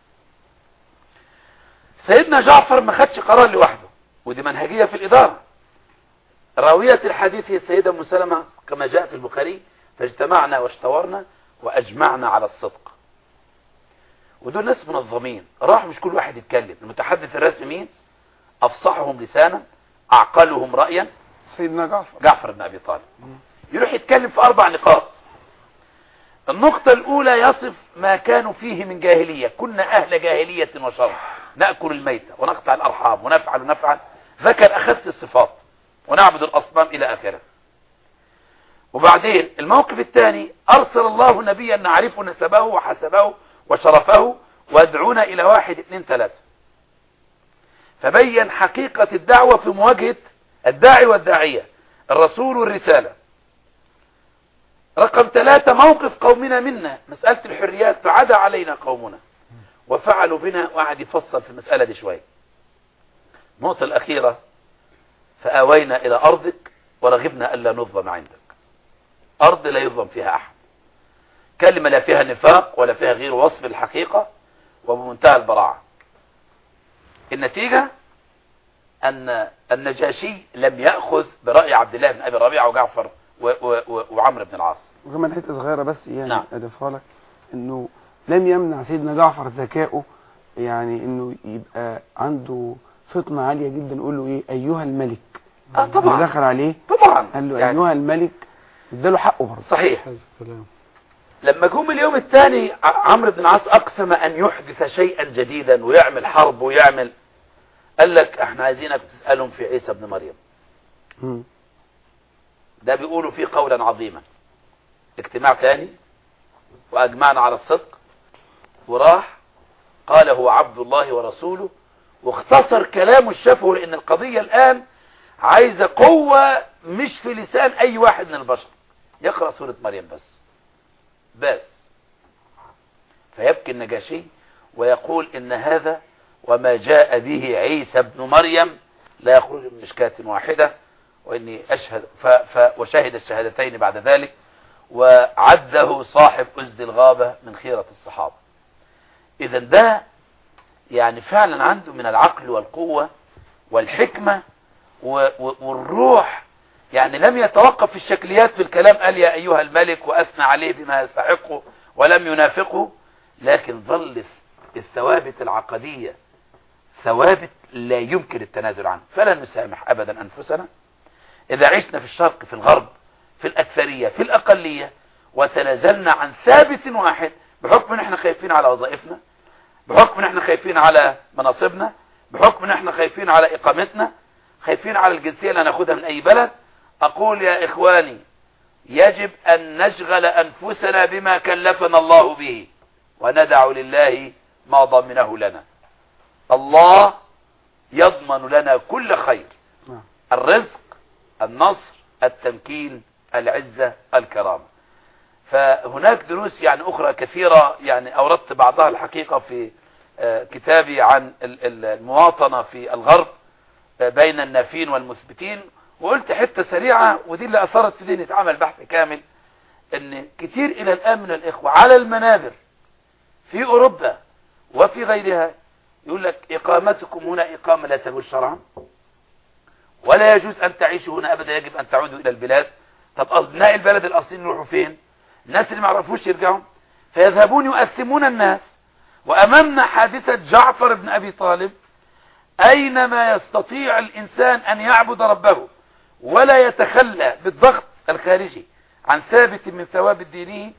Speaker 3: سيدنا جعفر ما خدش قرار لوحده ودي منهجية في الإدارة راوية الحديث هي السيدة أم سلمة كما جاء في البخاري فاجتمعنا واشتورنا وأجمعنا على الصدق ودول ناس منظمين راح مش كل واحد يتكلم المتحدث الرسمي مين أفصحهم لسانا أعقلهم رأيا
Speaker 4: سيدنا جعفر
Speaker 3: جعفر بن أبي طالب يروح يتكلم في أربع نقاط النقطة الأولى يصف ما كانوا فيه من جاهلية كنا أهل جاهلية وشر نأكل الميتة ونقطع الأرحام ونفعل ونفعل ذكر أخذت الصفات ونعبد الأصنام إلى آخره وبعدين الموقف الثاني أرسل الله نبيا نعرف نسبه وحسبه وشرفه وادعونا إلى واحد اثنين ثلاثة فبين حقيقة الدعوة في مواجهة الداعي والداعية الرسول والرسالة رقم ثلاثة موقف قومنا منا مسألة الحريات فعدا علينا قومنا وفعلوا بنا وقعد يفصل في المسألة دي شوية النقطة الأخيرة فآوينا إلى أرضك ورغبنا ألا نظلم عندك أرض لا يظلم فيها أحد كلمة لا فيها نفاق ولا فيها غير وصف الحقيقة وبمنتهى البراعة النتيجة أن النجاشي لم يأخذ برأي عبد الله بن أبي ربيعة وجعفر و- و- و- وعمرو بن العاص
Speaker 4: وكمان حته صغيره بس يعني
Speaker 3: نعم.
Speaker 4: اضيفها لك انه لم يمنع سيدنا جعفر ذكائه يعني انه يبقى عنده فطنه عاليه جدا يقول له ايه ايها الملك
Speaker 3: آه
Speaker 4: اللي
Speaker 3: طبعا
Speaker 4: دخل عليه
Speaker 3: طبعا
Speaker 4: قال له
Speaker 3: يعني
Speaker 4: ايها الملك اداله حقه برضه
Speaker 3: صحيح
Speaker 2: هذا الكلام
Speaker 3: لما جم اليوم الثاني ع- عمرو بن العاص اقسم ان يحدث شيئا جديدا ويعمل حرب ويعمل قال لك احنا عايزينك تسالهم في عيسى ابن مريم
Speaker 4: مم.
Speaker 3: ده بيقولوا فيه قولا عظيما اجتماع تاني واجمعنا على الصدق وراح قال هو عبد الله ورسوله واختصر كلامه الشفوي لان القضية الان عايزة قوة مش في لسان اي واحد من البشر يقرأ سورة مريم بس بس فيبكي النجاشي ويقول ان هذا وما جاء به عيسى ابن مريم لا يخرج من مشكاة واحدة واني اشهد ف ف وشهد الشهادتين بعد ذلك وعده صاحب أسد الغابة من خيرة الصحابة اذا ده يعني فعلا عنده من العقل والقوة والحكمة و و والروح يعني لم يتوقف في الشكليات في الكلام قال يا أيها الملك وأثنى عليه بما يستحقه ولم ينافقه لكن ظل الثوابت العقدية ثوابت لا يمكن التنازل عنها فلا نسامح أبدا أنفسنا إذا عشنا في الشرق في الغرب في الأكثرية في الأقلية وتنازلنا عن ثابت واحد بحكم ان احنا خايفين على وظائفنا بحكم ان احنا خايفين على مناصبنا بحكم ان احنا خايفين على اقامتنا خايفين على الجنسية اللي هناخدها من اي بلد اقول يا اخواني يجب ان نشغل انفسنا بما كلفنا الله به وندع لله ما ضمنه لنا الله يضمن لنا كل خير
Speaker 4: نعم.
Speaker 3: الرزق النصر التمكين العزة الكرامة فهناك دروس يعني أخرى كثيرة يعني أوردت بعضها الحقيقة في آه، كتابي عن ال- ال- المواطنة في الغرب آه، بين النافين والمثبتين وقلت حتة سريعة ودي اللي أثرت في دي نتعمل بحث كامل ان كتير إلى الآن من الإخوة على المنابر في أوروبا وفي غيرها يقول لك إقامتكم هنا إقامة لا تجوز شرعا ولا يجوز أن تعيشوا هنا أبدا يجب أن تعودوا إلى البلاد طب أبناء البلد الأصليين يروحوا فين الناس اللي ما يعرفوش يرجعوا فيذهبون يؤثمون الناس وأمامنا حادثة جعفر بن أبي طالب أينما يستطيع الإنسان أن يعبد ربه ولا يتخلى بالضغط الخارجي عن ثابت من ثوابت دينه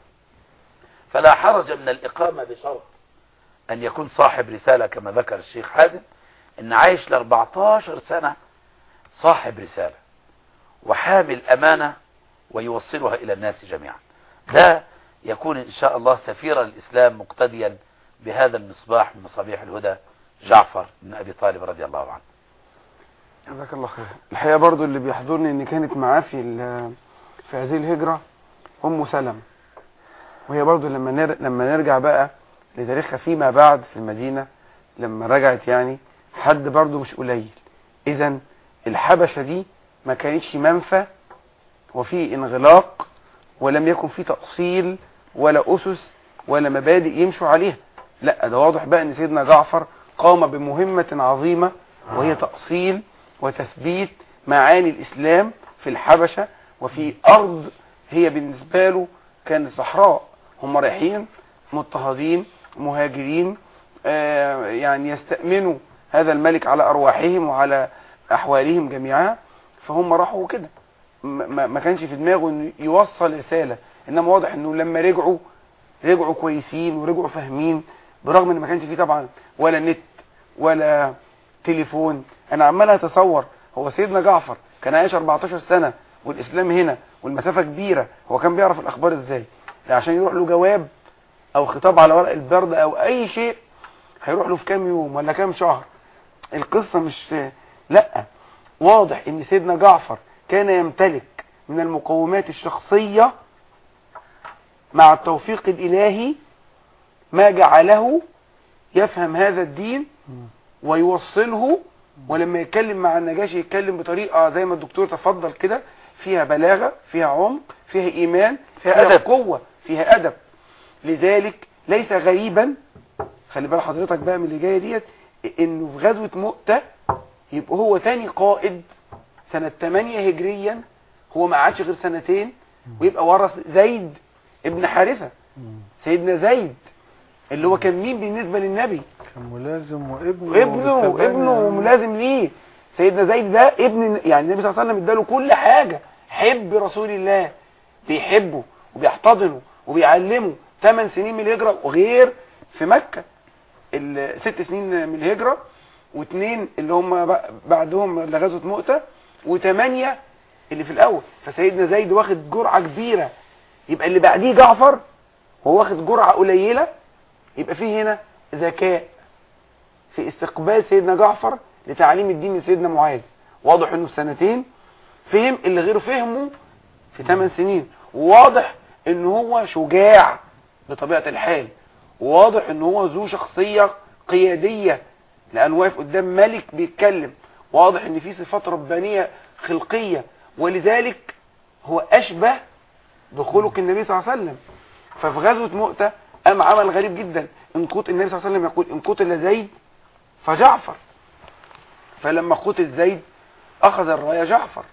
Speaker 3: فلا حرج من الإقامة بشرط أن يكون صاحب رسالة كما ذكر الشيخ حازم أن عايش ل 14 سنة صاحب رسالة وحامل أمانة ويوصلها إلى الناس جميعا ده يكون إن شاء الله سفير الإسلام مقتديا بهذا المصباح من مصابيح الهدى جعفر بن أبي طالب رضي الله عنه
Speaker 4: جزاك الله خير الحقيقه برضو اللي بيحضرني ان كانت معاه في ال- في هذه الهجره ام سلمة وهي برضو لما نر... لما نرجع بقى لتاريخها فيما بعد في المدينه لما رجعت يعني حد برضو مش قليل اذا الحبشه دي ما كانتش منفى وفي انغلاق ولم يكن في تأصيل ولا أسس ولا مبادئ يمشوا عليها لا ده واضح بقى ان سيدنا جعفر قام بمهمة عظيمة وهي تأصيل وتثبيت معاني الإسلام في الحبشة وفي أرض هي بالنسبة له كانت صحراء هم رايحين مضطهدين مهاجرين آه يعني يستأمنوا هذا الملك على أرواحهم وعلى أحوالهم جميعا فهم راحوا كده ما ما كانش في دماغه انه يوصل رسالة انما واضح انه لما رجعوا رجعوا كويسين ورجعوا فاهمين برغم ان ما كانش فيه طبعا ولا نت ولا تليفون انا عمال اتصور هو سيدنا جعفر كان عايش 14 سنة والاسلام هنا والمسافة كبيرة هو كان بيعرف الاخبار ازاي ده عشان يروح له جواب او خطاب على ورق البرد او اي شيء هيروح له في كام يوم ولا كام شهر القصة مش لا واضح ان سيدنا جعفر كان يمتلك من المقومات الشخصية مع التوفيق الإلهي ما جعله يفهم هذا الدين ويوصله ولما يتكلم مع النجاشي يتكلم بطريقة زي ما الدكتور تفضل كده فيها بلاغة فيها عمق فيها إيمان فيها
Speaker 3: أدب.
Speaker 4: أدب قوة فيها أدب لذلك ليس غريبا خلي بال حضرتك بقى من اللي جايه ديت انه في غزوه مؤتة يبقى هو تاني قائد سنة 8 هجريا هو ما قعدش غير سنتين ويبقى ورث زيد ابن حارثة سيدنا زيد اللي هو كان مين بالنسبة للنبي
Speaker 2: كان ملازم وابنه
Speaker 4: ابنه
Speaker 2: وبالتبني.
Speaker 4: ابنه ملازم ليه سيدنا زيد ده ابن يعني النبي صلى الله عليه وسلم اداله كل حاجة حب رسول الله بيحبه وبيحتضنه وبيعلمه 8 سنين من الهجرة وغير في مكة الست سنين من الهجرة واثنين اللي هم ب- بعدهم لغزوة مؤتة وثمانية اللي في الأول فسيدنا زيد واخد جرعة كبيرة يبقى اللي بعديه جعفر هو واخد جرعة قليلة يبقى فيه هنا ذكاء في استقبال سيدنا جعفر لتعليم الدين من سيدنا معاذ واضح انه في سنتين فهم اللي غيره فهمه في 8 سنين وواضح ان هو شجاع بطبيعة الحال وواضح ان هو ذو شخصية قيادية لان واقف قدام ملك بيتكلم واضح ان في صفات ربانية خلقية ولذلك هو اشبه بخلق النبي صلى الله عليه وسلم ففي غزوة مؤتة قام عمل غريب جدا ان قتل النبي صلى الله عليه وسلم يقول ان قتل زيد فجعفر فلما قتل زيد اخذ الراية جعفر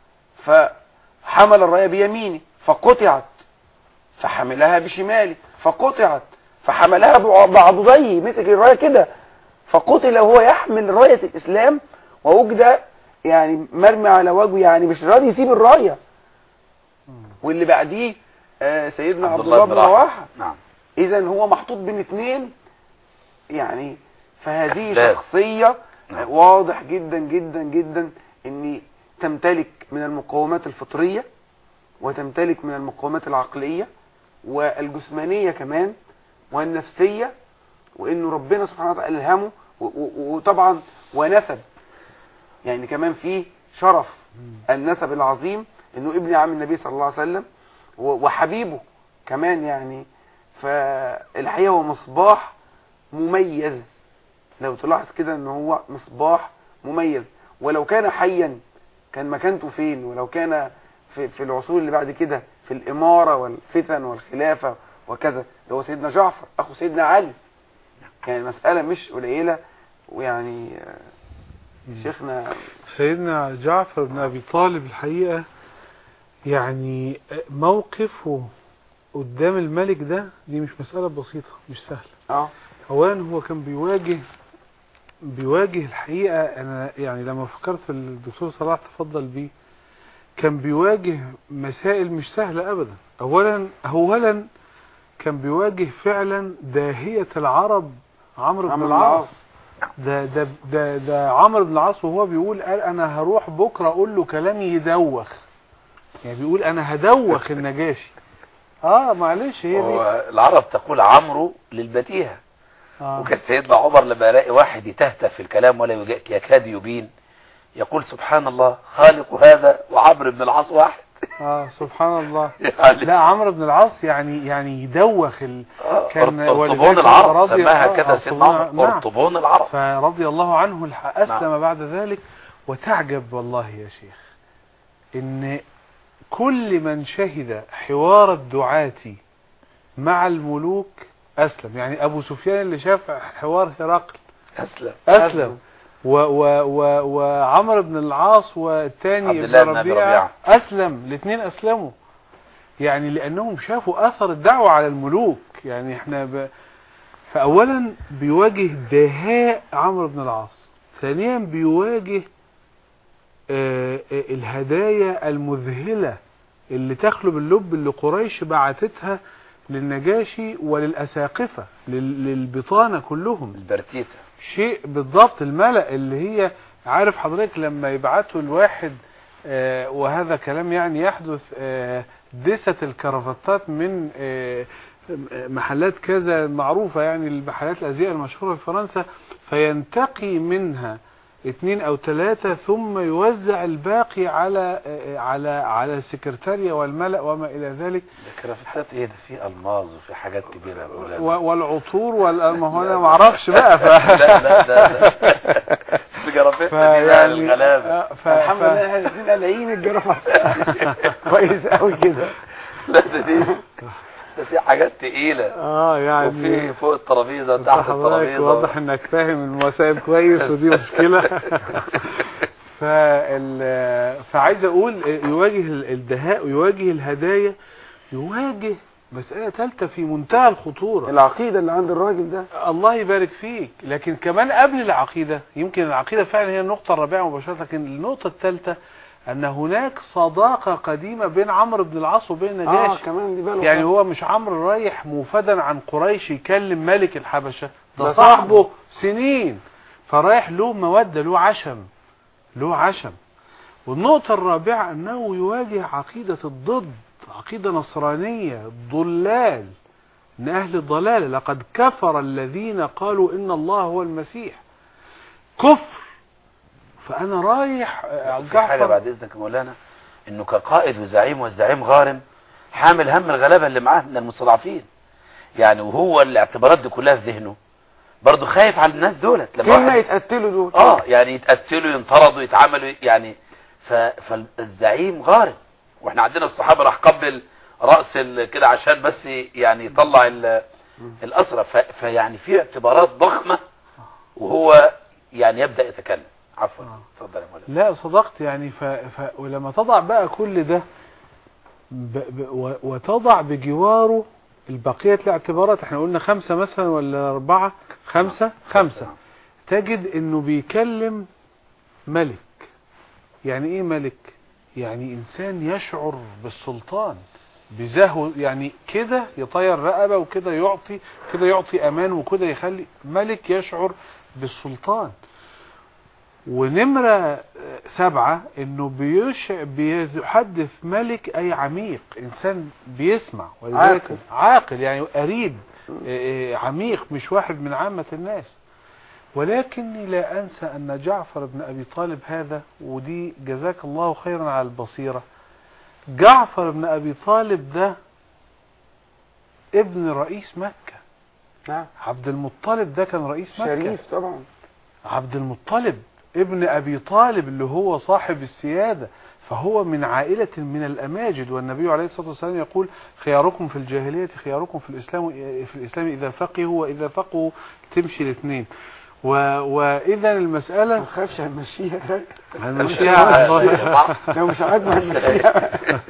Speaker 4: فحمل الراية بيمينه فقطعت فحملها بشماله فقطعت فحملها بع- بعضديه مسك الراية كده فقتل وهو يحمل راية الإسلام ووجد يعني مرمي على وجهه يعني مش راضي يسيب الراية واللي بعديه آه، سيدنا عبد الله بن رواحه
Speaker 3: نعم
Speaker 4: اذا هو محطوط بين اثنين يعني فهذه
Speaker 3: أحداث.
Speaker 4: شخصية
Speaker 3: نعم.
Speaker 4: واضح جدا جدا جدا ان تمتلك من المقومات الفطرية وتمتلك من المقومات العقلية والجسمانية كمان والنفسية وانه ربنا سبحانه وتعالى الهمه و- و- وطبعا ونسب يعني كمان فيه شرف النسب العظيم انه ابن عم النبي صلى الله عليه وسلم و- وحبيبه كمان يعني فالحقيقة هو مصباح مميز لو تلاحظ كده ان هو مصباح مميز ولو كان حيا كان مكانته فين ولو كان في, في العصور اللي بعد كده في الإمارة والفتن والخلافة وكذا ده هو سيدنا جعفر أخو سيدنا علي يعني مسألة مش قليلة ويعني آه، شيخنا
Speaker 2: سيدنا جعفر بن أبي طالب الحقيقة يعني موقفه قدام الملك ده دي مش مسألة بسيطة مش سهلة
Speaker 4: اه
Speaker 2: أولا هو كان بيواجه بيواجه الحقيقة أنا يعني لما فكرت في الدكتور صلاح تفضل بيه كان بيواجه مسائل مش سهلة أبدا أولا أولا كان بيواجه فعلا داهية العرب عمرو بن
Speaker 4: عمرو بن
Speaker 2: العاص
Speaker 4: العاص.
Speaker 2: ده ده ده ده عمرو بن العاص وهو بيقول قال انا هروح بكره اقول له كلام يدوخ يعني بيقول انا هدوخ النجاشي اه معلش هي دي
Speaker 3: هو العرب تقول عمرو للبديهة
Speaker 2: آه.
Speaker 3: وكان سيدنا عمر لما يلاقي واحد يتهته في الكلام ولا يج- يكاد يبين يقول سبحان الله خالق هذا وعمرو بن العاص واحد
Speaker 2: اه سبحان الله
Speaker 3: يعني
Speaker 2: لا عمرو بن العاص يعني يعني يدوخ ال...
Speaker 3: آه،
Speaker 2: كان
Speaker 3: أرط-
Speaker 2: ولذلك
Speaker 3: أرطبون العرب
Speaker 2: رضي-
Speaker 3: سماها
Speaker 2: آه،
Speaker 3: كده سيدنا
Speaker 2: أرطبون-
Speaker 3: عمر
Speaker 2: نعم.
Speaker 3: أرطبون العرب
Speaker 2: فرضي الله عنه الح- أسلم
Speaker 3: نعم.
Speaker 2: بعد ذلك وتعجب والله يا شيخ إن كل من شهد حوار الدعاة مع الملوك أسلم يعني أبو سفيان اللي شاف حوار هرقل
Speaker 3: أسلم
Speaker 2: أسلم و و و وعمرو بن العاص والتاني
Speaker 3: عبد
Speaker 2: ابن
Speaker 3: الله بن أبي
Speaker 2: ربيعة
Speaker 3: ربيعة.
Speaker 2: أسلم الاثنين أسلموا يعني لأنهم شافوا أثر الدعوة على الملوك يعني احنا ب... فأولا بيواجه دهاء عمرو بن العاص ثانيا بيواجه آه، آه، الهدايا المذهلة اللي تخلب اللب اللي قريش بعتتها للنجاشي وللأساقفة لل- للبطانة كلهم
Speaker 3: البرتيتة
Speaker 2: شيء بالضبط الملأ اللي هي عارف حضرتك لما يبعتوا الواحد آه، وهذا كلام يعني يحدث آه، دست الكرافتات من آه، محلات كذا معروفة يعني المحلات الأزياء المشهورة في فرنسا فينتقي منها اثنين او ثلاثة ثم يوزع الباقي على آه، على على السكرتارية والملأ وما الى ذلك
Speaker 3: الكرافتات ايه ده في الماظ وفي حاجات كبيرة يا مولانا.
Speaker 2: و- والعطور وال ما هو انا ما اعرفش بقى ف...
Speaker 3: لا لا لا لا الكرافتة دي بقى
Speaker 2: فيعني
Speaker 3: الغلابة
Speaker 2: آه، ف...
Speaker 4: الحمد
Speaker 2: ف...
Speaker 4: لله احنا الاثنين قالعين الجرافة كويس قوي كده
Speaker 3: لا ده دي ده في حاجات تقيلة
Speaker 2: اه يعني
Speaker 3: وفي فوق الترابيزة
Speaker 2: انت
Speaker 3: وتحت
Speaker 2: حضرتك
Speaker 3: الترابيزة
Speaker 2: واضح انك فاهم المسائل كويس ودي مشكلة فال... فعايز اقول يواجه الدهاء ويواجه الهدايا يواجه مسألة ثالثة في منتهى الخطورة
Speaker 4: العقيدة اللي عند الراجل ده
Speaker 2: الله يبارك فيك لكن كمان قبل العقيدة يمكن العقيدة فعلا هي النقطة الرابعة مباشرة لكن النقطة الثالثة ان هناك صداقة قديمة بين عمرو بن العاص وبين
Speaker 4: اه
Speaker 2: نجاشي
Speaker 4: كمان دي بقى
Speaker 2: يعني هو مش عمرو رايح موفدا عن قريش يكلم ملك الحبشة ده
Speaker 4: ده
Speaker 2: صاحبه
Speaker 4: صاحبه.
Speaker 2: سنين فرايح له مودة له عشم له عشم والنقطة الرابعة انه يواجه عقيدة الضد عقيدة نصرانية ضلال من اهل الضلال لقد كفر الذين قالوا ان الله هو المسيح كفر فانا رايح آه،
Speaker 3: في حاجة
Speaker 2: جعفر
Speaker 3: بعد اذنك يا مولانا انه كقائد وزعيم والزعيم غارم حامل هم الغلبة اللي معاه من المستضعفين يعني وهو الاعتبارات دي كلها في ذهنه برضه خايف على الناس دولت لما
Speaker 4: كلمة
Speaker 3: واحد-
Speaker 4: يتقتلوا دول
Speaker 3: اه يعني يتقتلوا ينطردوا يتعملوا يعني ف... فالزعيم غارم واحنا عندنا الصحابة راح قبل رأس ال- كده عشان بس يعني يطلع ال- الأسرة ف... فيعني في اعتبارات ضخمة وهو يعني يبدأ يتكلم عفوا
Speaker 2: آه.
Speaker 3: اتفضل يا مولانا
Speaker 2: لا صدقت يعني ف... ف... ولما تضع بقى كل ده ب... ب... و... وتضع بجواره البقية الاعتبارات احنا قلنا خمسة مثلا ولا أربعة خمسة خمسة تجد انه بيكلم ملك يعني ايه ملك يعني انسان يشعر بالسلطان بزهو يعني كده يطير رقبة وكده يعطي كده يعطي امان وكده يخلي ملك يشعر بالسلطان ونمرة آه، سبعة انه بيش بيحدث ملك اي عميق انسان بيسمع ولذلك
Speaker 4: عاقل.
Speaker 2: عاقل يعني قريب آه، آه، عميق مش واحد من عامة الناس ولكني لا انسى ان جعفر بن ابي طالب هذا ودي جزاك الله خيرا على البصيرة جعفر بن ابي طالب ده ابن رئيس مكة
Speaker 4: نعم
Speaker 2: عبد المطلب ده كان رئيس مكة
Speaker 4: شريف طبعا
Speaker 2: عبد المطلب ابن ابي طالب اللي هو صاحب السيادة فهو من عائلة من الاماجد والنبي عليه الصلاة والسلام يقول خياركم في الجاهلية خياركم في الاسلام في الاسلام اذا فقهوا واذا فقهوا تمشي الاثنين و... واذا
Speaker 4: ما
Speaker 2: المسألة
Speaker 4: تخافش هنمشيها
Speaker 2: هنمشيها على الله.
Speaker 4: لو مش عاجبك هنمشيها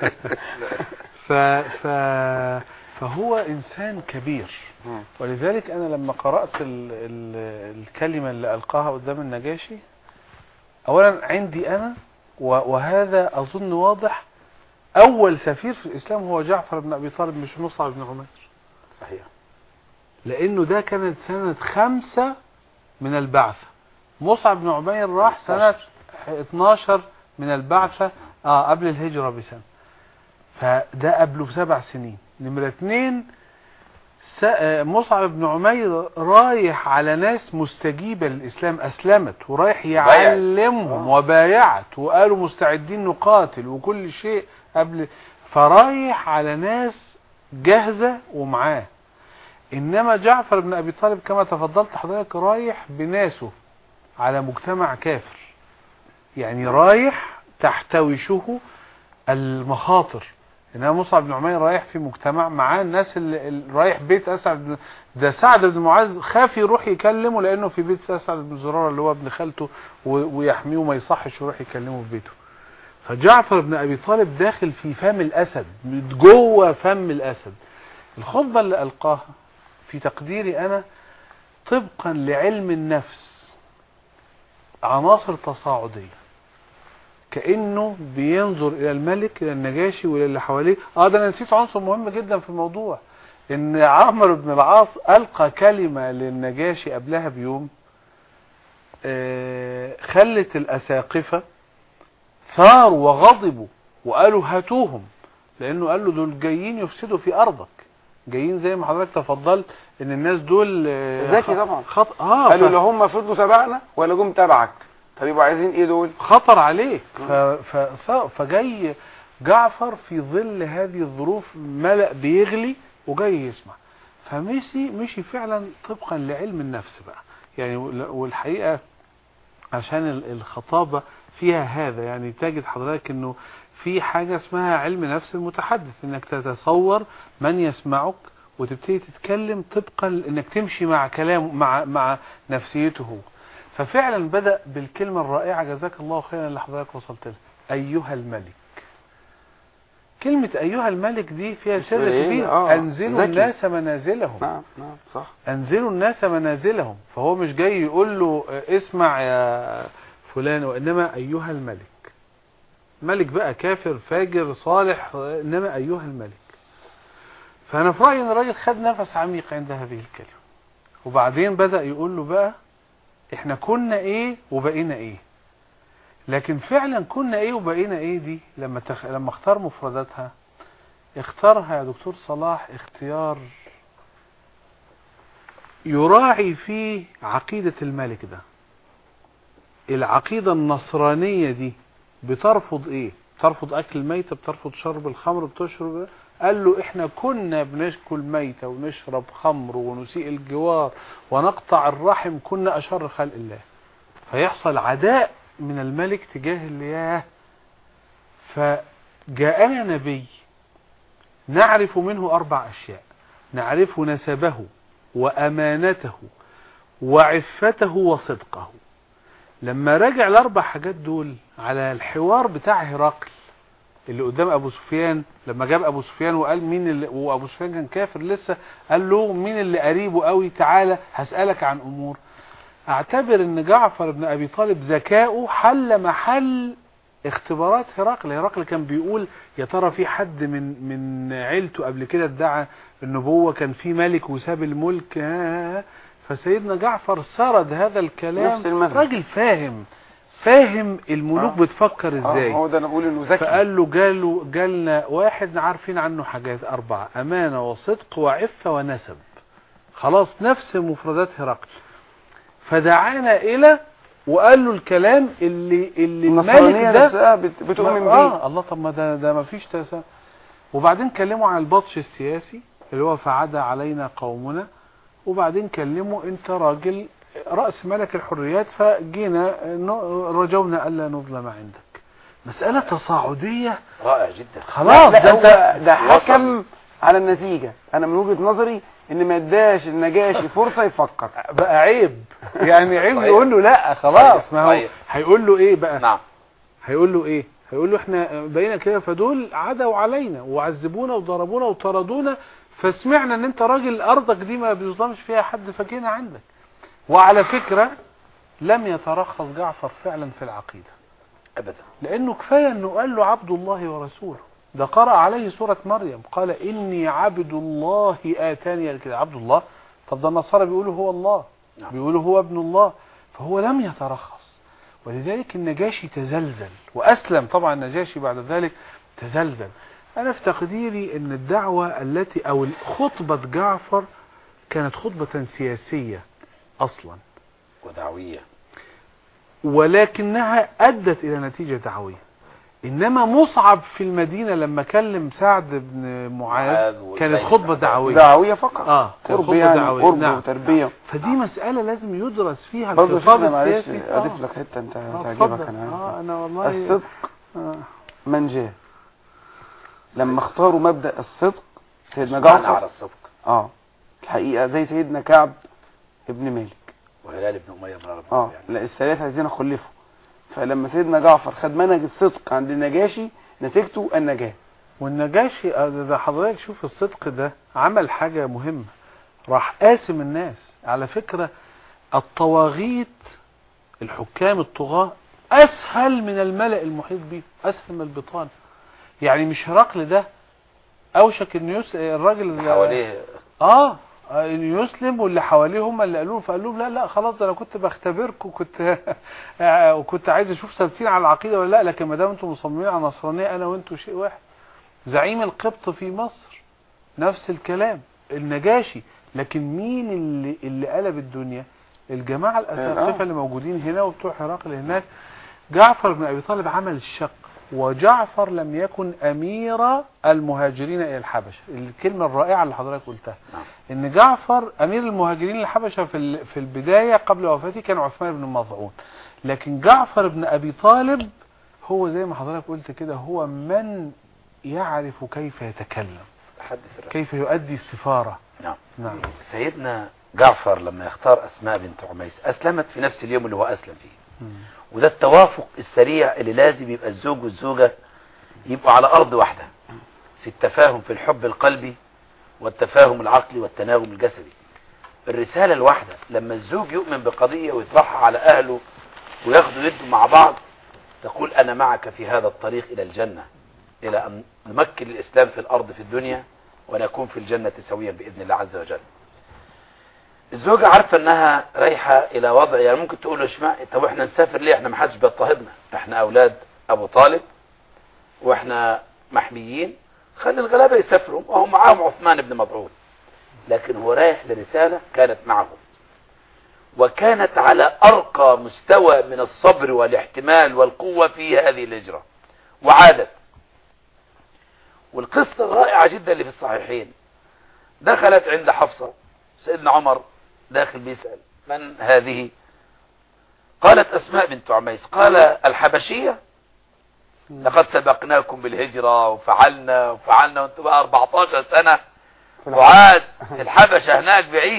Speaker 2: ف... ف... فهو انسان كبير ولذلك انا لما قرأت ال ال الكلمة اللي القاها قدام النجاشي اولا عندي انا و- وهذا اظن واضح اول سفير في الاسلام هو جعفر بن ابي طالب مش مصعب بن عمير
Speaker 3: صحيح
Speaker 2: لانه ده كانت سنة خمسة من البعثة مصعب بن عمير راح سنة 12 من البعثة اه قبل الهجرة بسنة فده قبله بسبع سنين نمرة اتنين س- آه، مصعب بن عمير رايح على ناس مستجيبة للإسلام أسلمت ورايح يعلمهم وبايعت وقالوا مستعدين نقاتل وكل شيء قبل فرايح على ناس جاهزة ومعاه إنما جعفر بن أبي طالب كما تفضلت حضرتك رايح بناسه على مجتمع كافر يعني رايح تحتوشه المخاطر انما مصعب بن عمير رايح في مجتمع معاه الناس اللي اللي رايح بيت اسعد بن ده سعد بن معاذ خاف يروح يكلمه لانه في بيت اسعد بن زراره اللي هو ابن خالته و- ويحميه وما يصحش يروح يكلمه في بيته فجعفر بن ابي طالب داخل في فم الاسد جوه فم الاسد الخطبه اللي القاها في تقديري انا طبقا لعلم النفس عناصر تصاعديه كانه بينظر الى الملك الى النجاشي والى اللي حواليه اه ده انا نسيت عنصر مهم جدا في الموضوع ان عمرو بن العاص القى كلمه للنجاشي قبلها بيوم آه، خلت الاساقفه ثاروا وغضبوا وقالوا هاتوهم لانه قال له دول جايين يفسدوا في ارضك جايين زي ما حضرتك تفضلت ان الناس دول آه،
Speaker 4: ذكي طبعا.
Speaker 2: خط... اه
Speaker 4: قالوا
Speaker 2: ف-
Speaker 4: لا هم فضلوا تبعنا ولا جم تبعك طب يبقوا عايزين ايه دول
Speaker 2: خطر عليه ف... ف... ف... فجاي جعفر في ظل هذه الظروف ملأ بيغلي وجاي يسمع فمشي مشي فعلا طبقا لعلم النفس بقى يعني وال- والحقيقة عشان ال- الخطابة فيها هذا يعني تجد حضرتك انه في حاجة اسمها علم نفس المتحدث انك تتصور من يسمعك وتبتدي تتكلم طبقا انك تمشي مع كلام مع مع نفسيته هو ففعلا بدأ بالكلمة الرائعة جزاك الله خيرا اللي حضرتك وصلت لها أيها الملك كلمة أيها الملك دي فيها سر
Speaker 4: مسؤولية،
Speaker 2: كبير
Speaker 4: آه،
Speaker 2: أنزلوا
Speaker 4: ذكي.
Speaker 2: الناس منازلهم
Speaker 4: نعم نعم صح
Speaker 2: أنزلوا الناس منازلهم فهو مش جاي يقول له آه، اسمع يا فلان وإنما أيها الملك ملك بقى كافر فاجر صالح آه، إنما أيها الملك فأنا في رأيي إن الراجل خد نفس عميق عند هذه الكلمة وبعدين بدأ يقول له بقى إحنا كنا إيه وبقينا إيه لكن فعلا كنا إيه وبقينا إيه دي لما تخ... لما اختار مفرداتها اختارها يا دكتور صلاح اختيار يراعي فيه عقيدة الملك ده العقيدة النصرانية دي بترفض ايه بترفض اكل الميتة بترفض شرب الخمر بتشرب إيه؟ قال له احنا كنا بناكل ميتة ونشرب خمر ونسيء الجوار ونقطع الرحم كنا اشر خلق الله فيحصل عداء من الملك تجاه الياه فجاءنا نبي نعرف منه اربع اشياء نعرف نسبه وأمانته وعفته وصدقه لما رجع الأربع حاجات دول على الحوار بتاع هرقل اللي قدام أبو سفيان لما جاب أبو سفيان وقال مين اللي وأبو سفيان كان كافر لسه قال له مين اللي قريبه قوي تعالى هسألك عن أمور اعتبر ان جعفر بن أبي طالب ذكاؤه حل محل اختبارات هرقل هرقل كان بيقول يا ترى في حد من من عيلته قبل كده ادعى النبوة كان في ملك وساب الملك ها فسيدنا جعفر سرد هذا الكلام
Speaker 4: نفس المذهب.
Speaker 2: راجل فاهم فاهم الملوك
Speaker 4: آه.
Speaker 2: بتفكر ازاي
Speaker 4: آه هو ده انا بقول انه ذكي
Speaker 2: فقال له جاله جالنا واحد عارفين عنه حاجات أربعة أمانة وصدق وعفة ونسب خلاص نفس مفردات هرقل فدعانا إلى وقال له الكلام اللي اللي
Speaker 4: النصرانية
Speaker 2: الملك ده
Speaker 4: نفسها بت- بتؤمن
Speaker 2: ما-
Speaker 4: بيه
Speaker 2: اه الله طب ما ده ده ما فيش تسا وبعدين كلموا عن البطش السياسي اللي هو فعدا علينا قومنا وبعدين كلموا انت راجل رأس ملك الحريات فجينا ن- رجونا ألا نظلم عندك مسألة تصاعدية
Speaker 3: رائع جدا
Speaker 2: خلاص
Speaker 4: لا
Speaker 2: ده
Speaker 4: هو
Speaker 2: انت
Speaker 4: ده حكم على النتيجة انا من وجهة نظري ان ما اداش النجاشي فرصة يفكر
Speaker 2: بقى عيب يعني عيب
Speaker 3: صحيح.
Speaker 2: يقول له لا خلاص
Speaker 3: صحيح.
Speaker 2: ما هو
Speaker 3: صحيح.
Speaker 2: هيقول له ايه بقى
Speaker 3: نعم
Speaker 2: هيقول له ايه هيقول له احنا بقينا كده فدول عدوا علينا وعذبونا وضربونا وطردونا فسمعنا ان انت راجل ارضك دي ما بيظلمش فيها حد فجينا عندك وعلى فكرة لم يترخص جعفر فعلا في العقيدة
Speaker 3: ابدا
Speaker 2: لانه كفاية انه قال له عبد الله ورسوله ده قرأ عليه سورة مريم قال اني عبد الله اتاني الكتاب عبد الله طب ده النصارى بيقولوا هو الله
Speaker 3: نعم.
Speaker 2: بيقولوا هو ابن الله فهو لم يترخص ولذلك النجاشي تزلزل واسلم طبعا النجاشي بعد ذلك تزلزل انا في تقديري ان الدعوة التي او خطبة جعفر كانت خطبة سياسية اصلا
Speaker 3: ودعوية
Speaker 2: ولكنها أدت إلى نتيجة دعوية إنما مصعب في المدينة لما كلم سعد بن معاذ
Speaker 3: معاذ وسيد
Speaker 2: كانت
Speaker 3: بن
Speaker 2: خطبة
Speaker 3: عباس.
Speaker 2: دعوية
Speaker 4: دعوية فقط
Speaker 2: آه كانت
Speaker 4: قرب
Speaker 2: خطبة
Speaker 4: يعني
Speaker 2: دعوية
Speaker 4: قرب
Speaker 2: نعم
Speaker 4: وتربية
Speaker 2: فدي مسألة لازم يدرس فيها
Speaker 4: برضه
Speaker 2: الخطاب
Speaker 4: شيخنا معلش
Speaker 2: السياسي آه.
Speaker 4: اضيف لك حتة انت
Speaker 2: آه،
Speaker 4: تعجبك
Speaker 2: اتفضل.
Speaker 4: انا
Speaker 2: آه
Speaker 4: عارف
Speaker 2: أنا والله
Speaker 4: الصدق
Speaker 2: آه.
Speaker 4: من جاء لما اختاروا مبدأ الصدق سيدنا
Speaker 3: معنى على
Speaker 4: جعفر
Speaker 3: الصدق
Speaker 4: اه الحقيقة زي سيدنا كعب ابن مالك
Speaker 3: وهلال بن أمية بن ربيعة
Speaker 4: اه
Speaker 3: يعني.
Speaker 4: لا الثلاثة عايزين يخلفوا فلما سيدنا جعفر خد منهج الصدق عند النجاشي نتيجته النجاة
Speaker 2: والنجاشي آه، ده ده حضرتك شوف الصدق ده عمل حاجة مهمة راح قاسم الناس على فكرة الطواغيت الحكام الطغاة أسهل من الملأ المحيط به أسهل من البطانة يعني مش هرقل ده أوشك إنه يس... الراجل اللي-
Speaker 3: حواليه
Speaker 2: اه انه يسلم واللي حواليه هم اللي قالوا له فقال لهم لا لا خلاص ده انا كنت بختبركم كنت وكنت عايز اشوف ثابتين على العقيده ولا لا لكن ما دام انتم مصممين على النصرانيه انا وانتم شيء واحد زعيم القبط في مصر نفس الكلام النجاشي لكن مين اللي اللي قلب الدنيا الجماعه الاساقفه
Speaker 4: آه.
Speaker 2: اللي موجودين هنا وبتوع هرقل هناك جعفر بن ابي طالب عمل الشق وجعفر لم يكن امير المهاجرين الى الحبشه الكلمه الرائعه اللي حضرتك قلتها
Speaker 3: نعم.
Speaker 2: ان جعفر امير المهاجرين للحبشه في ال- في البدايه قبل وفاته كان عثمان بن مظعون لكن جعفر بن أبي طالب هو زي ما حضرتك قلت كده هو من يعرف كيف يتكلم
Speaker 3: حدث الرأي.
Speaker 2: كيف يؤدي السفارة
Speaker 3: نعم
Speaker 2: نعم
Speaker 3: سيدنا جعفر لما يختار أسماء بنت عميس أسلمت في نفس اليوم اللي هو أسلم فيه
Speaker 2: مم.
Speaker 3: وده التوافق السريع اللي لازم يبقى الزوج والزوجة يبقوا على أرض واحدة في التفاهم في الحب القلبي والتفاهم العقلي والتناغم الجسدي الرسالة الواحدة لما الزوج يؤمن بقضية ويطرحها على أهله وياخدوا يدوا مع بعض تقول أنا معك في هذا الطريق إلى الجنة إلى أن نمكن الإسلام في الأرض في الدنيا ونكون في الجنة سويا بإذن الله عز وجل الزوجة عارفة انها رايحة الى وضع يعني ممكن تقول له اشمع طب احنا نسافر ليه احنا ما حدش بيضطهدنا احنا اولاد ابو طالب واحنا محميين خلي الغلابة يسافروا وهم معاهم عثمان بن مضعون لكن هو رايح لرسالة كانت معهم وكانت على ارقى مستوى من الصبر والاحتمال والقوة في هذه الهجرة وعادت والقصة الرائعة جدا اللي في الصحيحين دخلت عند حفصة سيدنا عمر داخل بيسأل من هذه قالت أسماء بنت عميس قال الحبشية لقد سبقناكم بالهجرة وفعلنا وفعلنا وانتم بقى 14 سنة وعاد الحبشة هناك بعيد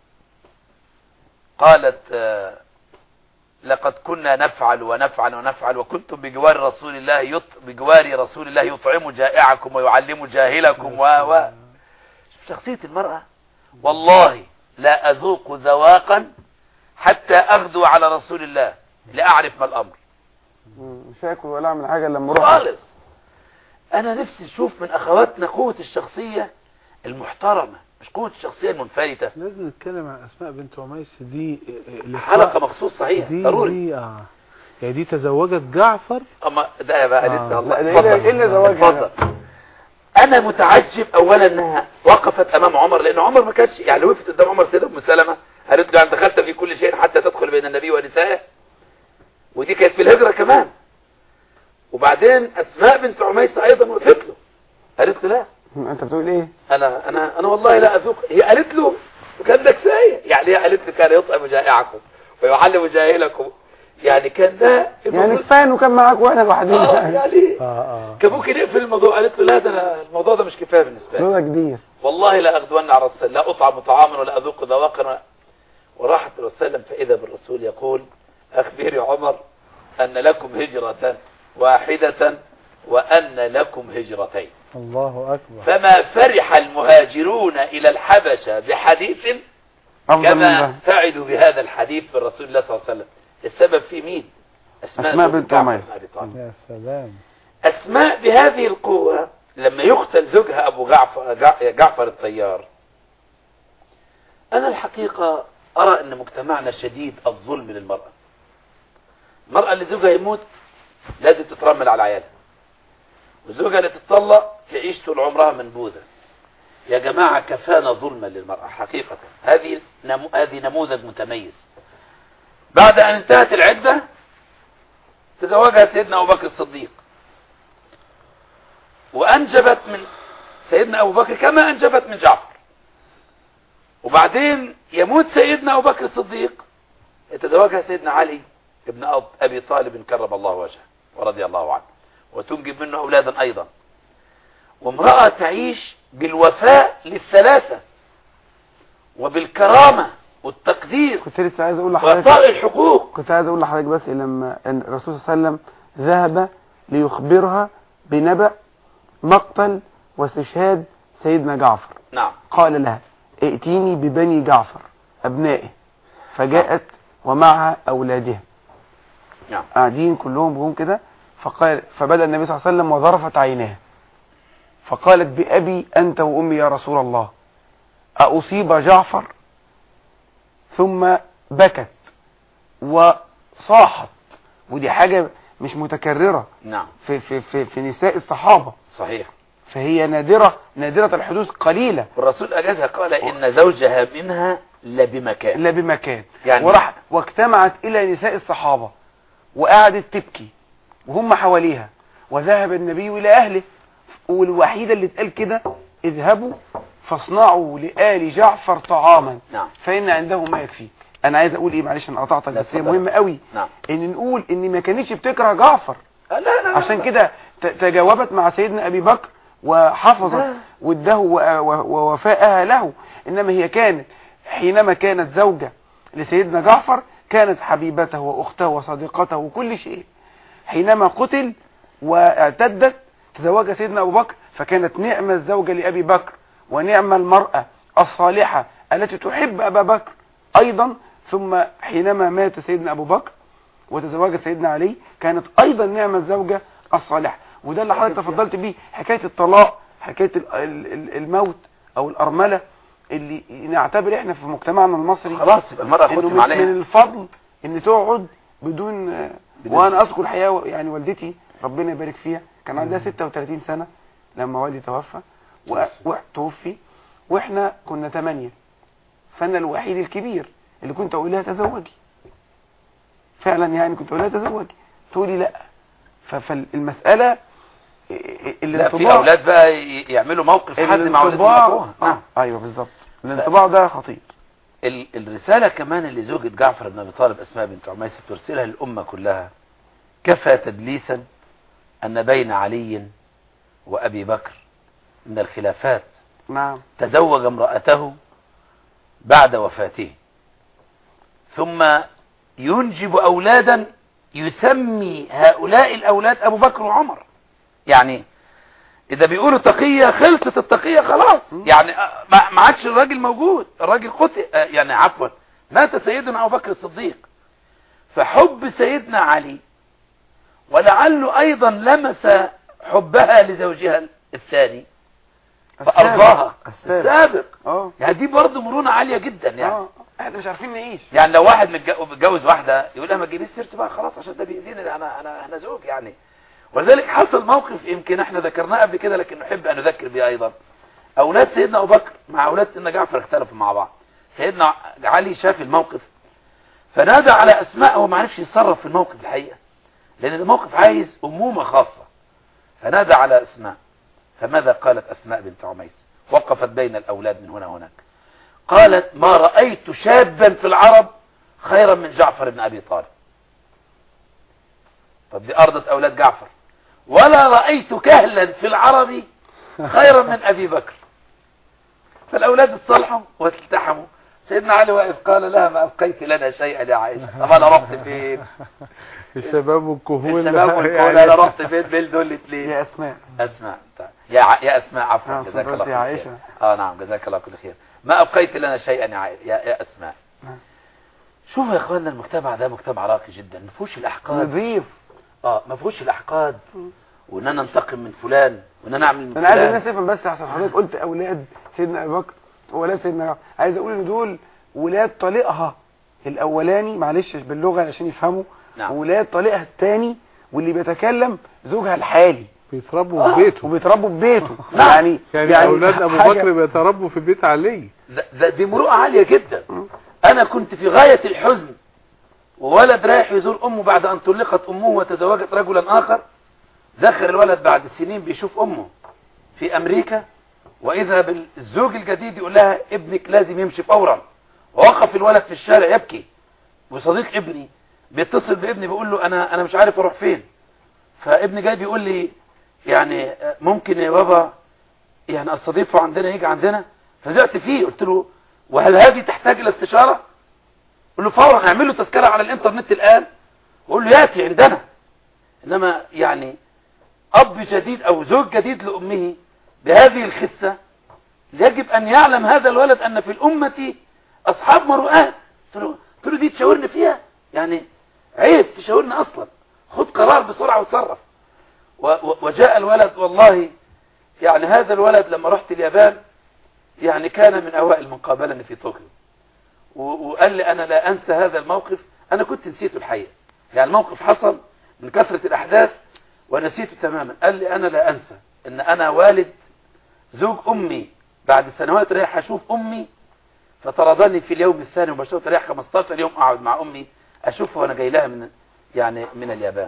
Speaker 3: قالت آه، لقد كنا نفعل ونفعل ونفعل وكنتم بجوار رسول الله يط... بجوار رسول الله يطعم جائعكم ويعلم جاهلكم و و شخصية المرأة والله لا أذوق ذواقا حتى أغدو على رسول الله لأعرف ما الأمر
Speaker 4: مم. مش هاكل ولا اعمل حاجه الا لما اروح
Speaker 3: خالص أنا نفسي أشوف من أخواتنا قوة الشخصية المحترمة مش قوة الشخصية المنفلتة
Speaker 2: لازم نتكلم عن أسماء بنت عميس دي اللي
Speaker 3: حلقة مخصوص صحيح
Speaker 2: دي
Speaker 3: ضروري
Speaker 2: دي آه. يعني دي تزوجت جعفر
Speaker 3: أما ده بقى
Speaker 2: آه.
Speaker 3: لسه الله
Speaker 4: لا، ده إلا-
Speaker 3: اتفضل.
Speaker 4: إلا زواجها.
Speaker 3: اتفضل. أنا متعجب أولا أنها وقفت أمام عمر لأن عمر ما كانش يعني وقفت قدام عمر سيدة أم سلمة قالت له أنت دخلت في كل شيء حتى تدخل بين النبي ونسائه ودي كانت في الهجرة كمان وبعدين أسماء بنت عميس أيضا وقفت له قالت له لا
Speaker 4: مم. انت بتقول ايه
Speaker 3: انا انا انا والله لا اذوق هي قالت له وكان ده كفايه يعني هي قالت له كان يطعم جائعكم ويعلم جاهلكم يعني كان ده
Speaker 4: يعني
Speaker 3: المفروض-
Speaker 4: كفايه انه كان معاك واحنا لوحدنا
Speaker 3: اه يعني
Speaker 2: اه اه
Speaker 3: كان ممكن يقفل الموضوع قالت له لا ده أنا الموضوع ده مش كفايه بالنسبه لي
Speaker 4: زوجة كبير
Speaker 3: والله لا اغدون على الرسول لا اطعم طعاما ولا اذوق ذواقا ولا- وراحت الرسول سلم فاذا بالرسول يقول اخبري عمر ان لكم هجره واحده وان لكم هجرتين
Speaker 2: الله أكبر
Speaker 3: فما فرح المهاجرون إلى الحبشة بحديث
Speaker 4: افضل من
Speaker 3: كما
Speaker 4: ده
Speaker 3: سعدوا بهذا الحديث من رسول الله صلى الله عليه وسلم السبب في مين
Speaker 4: أسماء بنت
Speaker 3: جعفر
Speaker 4: عميس.
Speaker 3: بن أبي طالب.
Speaker 2: يا سلام
Speaker 3: أسماء بهذه القوة لما يقتل زوجها أبو جعفر, جع- جعفر الطيار أنا الحقيقة أرى أن مجتمعنا شديد الظلم للمرأة المرأة اللي زوجها يموت لازم تترمل على عيالها وزوجها اللي تتطلق تعيش طول عمرها منبوذة يا جماعة كفانا ظلما للمرأة حقيقة هذه نمو... هذه نموذج متميز بعد أن انتهت العدة تزوجها سيدنا أبو بكر الصديق وأنجبت من سيدنا أبو بكر كما أنجبت من جعفر وبعدين يموت سيدنا أبو بكر الصديق يتزوجها سيدنا علي ابن أب- أبي طالب كرم الله وجهه ورضي الله عنه وتنجب منه أولادا أيضا وامرأة تعيش بالوفاء للثلاثة وبالكرامة والتقدير
Speaker 4: كنت لسه عايز اقول لحضرتك
Speaker 3: وإعطاء الحقوق
Speaker 4: كنت عايز اقول لحضرتك بس لما إن الرسول صلى الله عليه وسلم ذهب ليخبرها بنبأ مقتل واستشهاد سيدنا جعفر
Speaker 3: نعم
Speaker 4: قال لها ائتيني ببني جعفر أبنائه فجاءت ومعها أولادها
Speaker 3: نعم
Speaker 4: قاعدين كلهم جم كده فقال فبدأ النبي صلى الله عليه وسلم وظرفت عيناها فقالت بأبي أنت وأمي يا رسول الله أصيب جعفر ثم بكت وصاحت ودي حاجة مش متكررة
Speaker 3: نعم
Speaker 4: في, في, في, في نساء الصحابة
Speaker 3: صحيح
Speaker 4: فهي نادرة نادرة الحدوث قليلة
Speaker 3: والرسول أجازها قال إن زوجها منها لبمكان
Speaker 4: إلا بمكان
Speaker 3: يعني-
Speaker 4: وراح واجتمعت إلى نساء الصحابة وقعدت تبكي وهم حواليها وذهب النبي إلى أهله والوحيدة اللي اتقال كده اذهبوا فاصنعوا لآل جعفر طعاما
Speaker 3: نعم
Speaker 4: فإن عنده ما يكفي انا عايز اقول ايه معلش انا قطعتك
Speaker 3: لا،
Speaker 4: بس هي
Speaker 3: اتفضل.
Speaker 4: مهمه قوي
Speaker 3: نعم
Speaker 4: ان نقول ان ما كانتش بتكره جعفر
Speaker 3: لا لا لا
Speaker 4: عشان كده ت- تجاوبت مع سيدنا ابي بكر وحفظت
Speaker 3: لا.
Speaker 4: وده و- و- ووفاءها له انما هي كانت حينما كانت زوجة لسيدنا جعفر كانت حبيبته واخته وصديقته وكل شيء حينما قتل واعتدت تزوج سيدنا ابو بكر فكانت نعمة الزوجة لابي بكر ونعم المرأة الصالحة التي تحب ابا بكر ايضا ثم حينما مات سيدنا ابو بكر وتزوجت سيدنا علي كانت ايضا نعمة الزوجة الصالحة وده اللي حضرتك تفضلت بيه حكاية الطلاق حكاية ال- ال- ال- الموت او الارملة اللي نعتبر احنا في مجتمعنا المصري
Speaker 3: خلاص يبقى المرأة
Speaker 4: انه
Speaker 3: ختم
Speaker 4: من, من
Speaker 3: عليها
Speaker 4: الفضل ان تقعد بدون آه،
Speaker 3: بدون
Speaker 4: وانا
Speaker 3: شيء.
Speaker 4: اذكر الحقيقه يعني والدتي ربنا يبارك فيها كان عندها 36 سنة لما والدي توفى و- وتوفي واحنا كنا 8 فانا الوحيد الكبير اللي كنت اقول لها تزوجي فعلا يعني كنت اقول لها تزوجي تقولي لا ف- فالمسألة
Speaker 3: لا في اولاد بقى ي- يعملوا موقف حد مع اولادهم
Speaker 4: الانطباع
Speaker 3: يقفوها. نعم
Speaker 4: آه، ايوه بالظبط الانطباع ده خطير
Speaker 3: ال- الرسالة كمان اللي زوجة جعفر بن ابي طالب اسماء بنت عميس ترسلها للامة كلها كفى تدليسا ان بين علي وابي بكر من الخلافات
Speaker 4: نعم
Speaker 3: تزوج امرأته بعد وفاته ثم ينجب أولادا يسمي هؤلاء الأولاد أبو بكر وعمر يعني إذا بيقولوا تقية خلصت التقية خلاص يعني آه، ما ما عادش الراجل موجود الراجل قتل آه، يعني عفوا مات سيدنا أبو بكر الصديق فحب سيدنا علي ولعله أيضا لمس حبها لزوجها الثاني فأرضاها
Speaker 4: السابق
Speaker 3: السابق
Speaker 4: اه
Speaker 3: يعني دي برضه مرونة عالية جدا يعني
Speaker 4: اه احنا مش عارفين نعيش
Speaker 3: يعني لو واحد متج- متجوز واحدة يقول لها ما تجيبيش سيرته بقى خلاص عشان ده بيأذيني انا انا انا زوج يعني ولذلك حصل موقف يمكن احنا ذكرناه قبل كده لكن نحب ان نذكر به ايضا اولاد سيدنا ابو بكر مع اولاد سيدنا جعفر اختلفوا مع بعض سيدنا علي شاف الموقف فنادى على اسماء وما عرفش يتصرف في الموقف الحقيقة لان الموقف عايز امومة خاصة فنادى على اسماء فماذا قالت اسماء بنت عميس وقفت بين الاولاد من هنا وهناك قالت ما رأيت شابا في العرب خيرا من جعفر بن أبي طالب طب دي أرضة أولاد جعفر ولا رأيت كهلا في العرب خيرا من أبي بكر فالأولاد اتصالحوا واتلتحموا سيدنا علي واقف قال لها ما أبقيت لنا شيئا يا عائشة طب أنا رحت فين
Speaker 2: الشباب والكهول
Speaker 3: الشباب والكل
Speaker 2: يعني-
Speaker 3: أنا رحت فين بين دول الاثنين
Speaker 4: يا اسماء
Speaker 3: أسماء طيب. يا ع... يا أسماء عفوا
Speaker 4: نعم،
Speaker 3: جزاك الله
Speaker 4: اتفضلت
Speaker 3: كل
Speaker 4: يا
Speaker 3: خير
Speaker 4: عائشة.
Speaker 3: اه نعم جزاك الله كل خير ما أبقيت لنا شيئا يا, عائ... يا... يا أسماء
Speaker 4: نعم.
Speaker 3: شوفوا يا اخوانا المجتمع ده مجتمع راقي جدا ما فيهوش الاحقاد
Speaker 4: نظيف
Speaker 3: اه ما فيهوش الاحقاد وان انا انتقم من فلان وان انا اعمل من
Speaker 4: انا عايز
Speaker 3: فلان
Speaker 4: الناس تفهم بس عشان حضرتك قلت اولاد سيدنا ابي بكر واولاد سيدنا جعفر عايز اقول ان دول ولاد طليقها الاولاني معلش باللغه عشان يفهموا
Speaker 3: نعم.
Speaker 4: ولاد طليقها الثاني واللي بيتكلم زوجها الحالي
Speaker 2: بيتربوا في بيته
Speaker 4: وبيتربوا في بيته
Speaker 3: نعم.
Speaker 4: يعني
Speaker 2: يعني, اولاد ابو
Speaker 4: حاجة-
Speaker 2: بكر بيتربوا في بيت علي
Speaker 3: ده, ده دي مروءه عاليه جدا انا كنت في غايه الحزن وولد رايح يزور امه بعد ان طلقت امه وتزوجت رجلا اخر دخل الولد بعد سنين بيشوف امه في امريكا واذا بالزوج الجديد يقول لها ابنك لازم يمشي فورا ووقف الولد في الشارع يبكي وصديق ابني بيتصل بابني بيقول له انا انا مش عارف اروح فين فابني جاي بيقول لي يعني آه، ممكن يا بابا يعني استضيفه عندنا يجي عندنا فزعت فيه قلت له وهل هذه تحتاج الى استشاره قل له فورا اعمل له تذكره على الانترنت الان وقول له ياتي عندنا انما يعني اب جديد او زوج جديد لامه بهذه الخسه يجب ان يعلم هذا الولد ان في الامه اصحاب مروءات قلت له قلت له دي تشاورني فيها يعني عيب تشاورني اصلا خد قرار بسرعه وتصرف و- و- وجاء الولد والله يعني هذا الولد لما رحت اليابان يعني كان من اوائل من قابلني في طوكيو و- وقال لي انا لا انسى هذا الموقف انا كنت نسيته الحقيقه يعني الموقف حصل من كثرة الاحداث ونسيته تماما قال لي انا لا انسى ان انا والد زوج امي بعد سنوات رايح اشوف امي فطردني في اليوم الثاني مباشرة رايح 15 يوم اقعد مع امي اشوفها وانا جاي لها من يعني من اليابان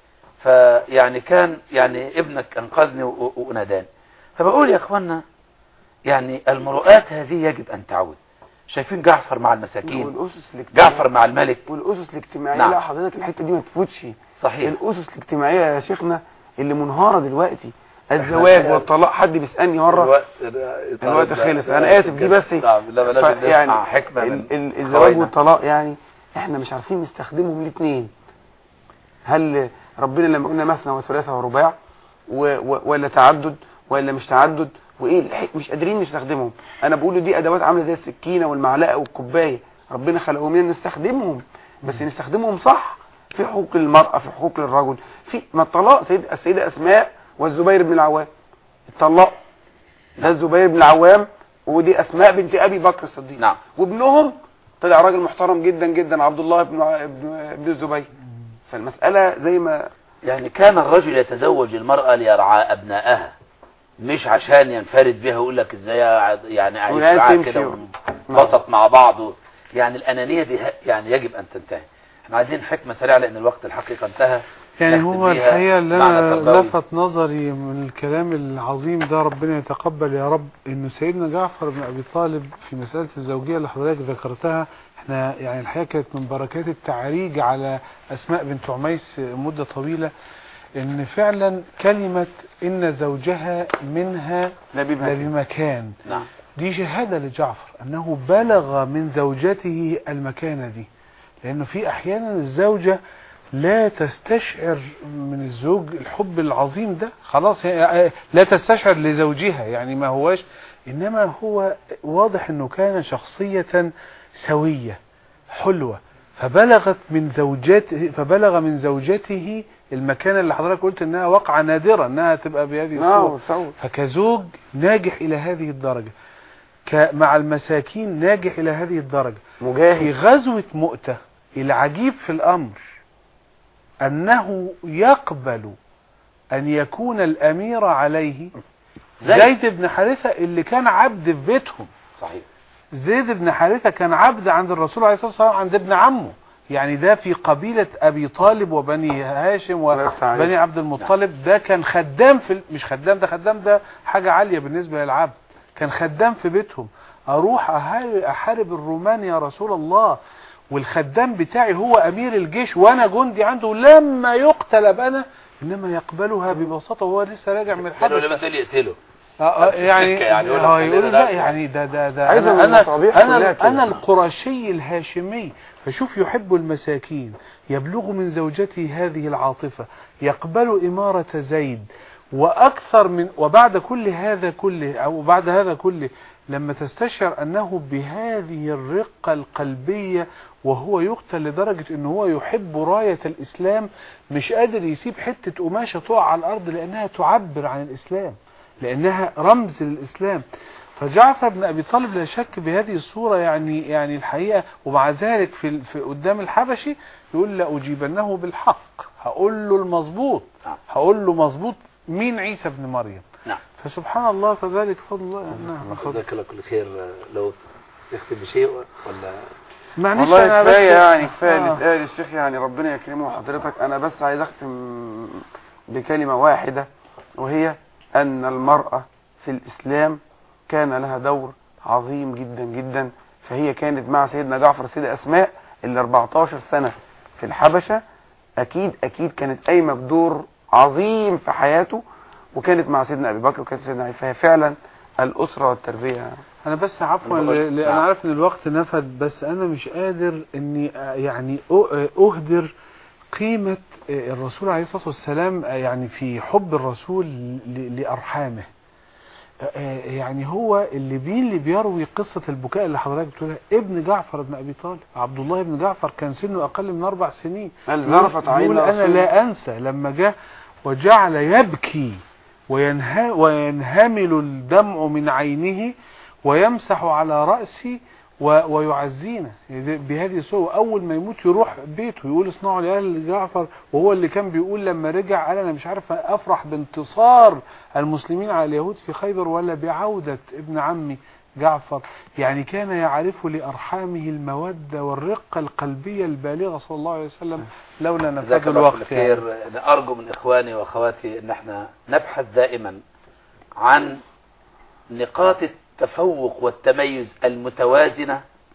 Speaker 3: فيعني كان يعني ابنك انقذني و- و- وناداني فبقول يا اخوانا يعني المروءات هذه يجب ان تعود شايفين جعفر مع المساكين
Speaker 4: والاسس الاجتماعيه
Speaker 3: جعفر مع الملك
Speaker 4: والاسس الاجتماعيه
Speaker 3: نعم.
Speaker 4: لا حضرتك الحته دي ما تفوتش
Speaker 3: صحيح
Speaker 4: الاسس الاجتماعيه يا شيخنا اللي منهاره دلوقتي الزواج والطلاق حد بيسالني مره
Speaker 3: الوقت
Speaker 4: الوقت خلص انا اسف دي بس
Speaker 3: نعم لا
Speaker 4: ف-
Speaker 3: لازم
Speaker 4: يعني
Speaker 3: نسمع حكمة من
Speaker 4: ال- ال- الزواج
Speaker 3: أخوينا.
Speaker 4: والطلاق يعني احنا مش عارفين نستخدمهم الاثنين هل ربنا لما قلنا مثنى وثلاثة ورباع و و ولا تعدد ولا مش تعدد وايه الح- مش قادرين نستخدمهم انا بقول له دي ادوات عامله زي السكينه والمعلقه والكوبايه ربنا خلقهم لنا نستخدمهم بس نستخدمهم صح في حقوق المرأة في حقوق الرجل في ما الطلاق سيد السيدة أسماء والزبير بن العوام الطلاق ده الزبير بن العوام ودي أسماء بنت أبي بكر الصديق
Speaker 3: نعم
Speaker 4: وابنهم طلع راجل محترم جدا جدا عبد الله بن ابن, ابن الزبير فالمسألة زي ما
Speaker 3: يعني كان الرجل يتزوج المرأة ليرعى أبنائها مش عشان ينفرد بها ويقول لك ازاي أقعد- يعني اعيش
Speaker 4: وهي
Speaker 3: معاها
Speaker 4: تمشي
Speaker 3: كده
Speaker 4: و-
Speaker 3: ونبسط مع بعض و- يعني الأنانية دي ه- يعني يجب أن تنتهي احنا عايزين حكمة سريعة لأن الوقت الحقيقة انتهى
Speaker 2: يعني
Speaker 3: نختم
Speaker 2: هو
Speaker 3: بيها
Speaker 2: الحقيقة اللي
Speaker 3: معنى
Speaker 2: أنا
Speaker 3: تربوي.
Speaker 2: لفت نظري من الكلام العظيم ده ربنا يتقبل يا رب إنه سيدنا جعفر بن أبي طالب في مسألة الزوجية اللي حضرتك ذكرتها احنا يعني الحقيقة كانت من بركات التعريج على أسماء بنت عميس مدة طويلة إن فعلا كلمة إن زوجها منها
Speaker 4: نبي بهاء
Speaker 2: لبمكان
Speaker 3: نعم
Speaker 2: دي شهادة لجعفر أنه بلغ من زوجته المكانة دي لأنه في أحيانا الزوجة لا تستشعر من الزوج الحب العظيم ده خلاص هي- لا تستشعر لزوجها يعني ما هواش إنما هو واضح أنه كان شخصية سوية حلوة فبلغت من زوجته فبلغ من زوجته المكانة اللي حضرتك قلت انها واقعة نادرة انها تبقى بهذه الصورة
Speaker 4: نعم سوي
Speaker 2: فكزوج ناجح إلى هذه الدرجة ك- مع المساكين ناجح إلى هذه الدرجة في
Speaker 4: مجاهد
Speaker 2: غزوة مؤتة العجيب في الأمر أنه يقبل أن يكون الأمير عليه
Speaker 3: زيد.
Speaker 2: زيد بن حارثة اللي كان عبد في بيتهم
Speaker 3: صحيح
Speaker 2: زيد بن حارثة كان عبد عند الرسول عليه الصلاة والسلام عند ابن عمه يعني ده في قبيلة أبي طالب وبني هاشم
Speaker 4: الله يفتح عليك.
Speaker 2: وبني عبد المطلب ده كان خدام في ال- مش خدام ده خدام ده حاجة عالية بالنسبة للعبد كان خدام في بيتهم أروح أحارب, أحارب الرومان يا رسول الله والخدام بتاعي هو أمير الجيش وأنا جندي عنده لما يقتل أبقى أنا إنما يقبلها ببساطة وهو لسه راجع من
Speaker 3: قالوا
Speaker 2: الحرب
Speaker 3: لما تقول يقتله
Speaker 2: آه، آه،
Speaker 3: في
Speaker 2: يعني
Speaker 3: السكة يعني يقول لك
Speaker 2: آه،
Speaker 3: خلينا
Speaker 2: يقول لا
Speaker 3: ناكل.
Speaker 2: يعني ده ده ده
Speaker 4: أيضاً
Speaker 2: انا
Speaker 4: المصابيح
Speaker 2: انا
Speaker 4: كلها
Speaker 2: انا,
Speaker 4: كده.
Speaker 2: أنا القرشي الهاشمي فشوف يحب المساكين يبلغ من زوجته هذه العاطفة يقبل إمارة زيد وأكثر من وبعد كل هذا كله أو بعد هذا كله لما تستشعر أنه بهذه الرقة القلبية وهو يقتل لدرجة أنه هو يحب راية الإسلام مش قادر يسيب حتة قماشة تقع على الأرض لأنها تعبر عن الإسلام لأنها رمز للإسلام فجعفر بن أبي طالب لا شك بهذه الصورة يعني يعني الحقيقة ومع ذلك في, في قدام الحبشي يقول لا أجيبنه بالحق هقول له المظبوط
Speaker 3: نعم.
Speaker 2: هقول له مظبوط مين عيسى بن مريم
Speaker 3: نعم
Speaker 2: فسبحان الله فذلك فضل الله نعم اتفضل.
Speaker 3: جزاك الله كل خير لو تختم بشيء ولا
Speaker 2: معلش
Speaker 4: والله
Speaker 2: أنا بس-
Speaker 4: كفايه يعني كفايه اللي
Speaker 2: آه.
Speaker 4: اتقال الشيخ يعني ربنا يكرمه حضرتك انا بس عايز اختم بكلمه واحده وهي ان المراه في الاسلام كان لها دور عظيم جدا جدا فهي كانت مع سيدنا جعفر السيدة اسماء اللي 14 سنه في الحبشه اكيد اكيد كانت قايمه بدور عظيم في حياته وكانت مع سيدنا ابي بكر وكانت سيدنا علي فهي فعلا الاسره والتربيه
Speaker 2: انا بس عفوا
Speaker 3: أنا بقول-
Speaker 2: ل- ل- انا
Speaker 3: نعم.
Speaker 2: عارف ان الوقت نفد بس انا مش قادر اني آه، يعني أ- آه، اهدر قيمة آه، الرسول عليه الصلاة والسلام آه، يعني في حب الرسول ل- لأرحامه آه، آه، يعني هو اللي بين اللي بيروي قصة البكاء اللي حضرتك بتقولها ابن جعفر بن أبي طالب عبد الله بن جعفر كان سنه أقل من أربع سنين
Speaker 4: هل ظرفت عين
Speaker 2: يقول أنا
Speaker 4: رسول-
Speaker 2: لا أنسى لما جاء وجعل يبكي وينها وينهمل الدمع من عينه ويمسح على رأسي و- ويعزينا يعني بهذه الصورة أول ما يموت يروح بيته يقول اصنعوا لأهل جعفر وهو اللي كان بيقول لما رجع قال أنا مش عارف أفرح بانتصار المسلمين على اليهود في خيبر ولا بعودة ابن عمي جعفر يعني كان يعرف لأرحامه المودة والرقة القلبية البالغة صلى الله عليه وسلم لولا
Speaker 3: جزاك
Speaker 2: نفذ
Speaker 3: الله كل
Speaker 2: الوقت يعني.
Speaker 3: خير أنا أرجو من إخواني وأخواتي أن احنا نبحث دائما عن نقاط التفوق والتميز المتوازنة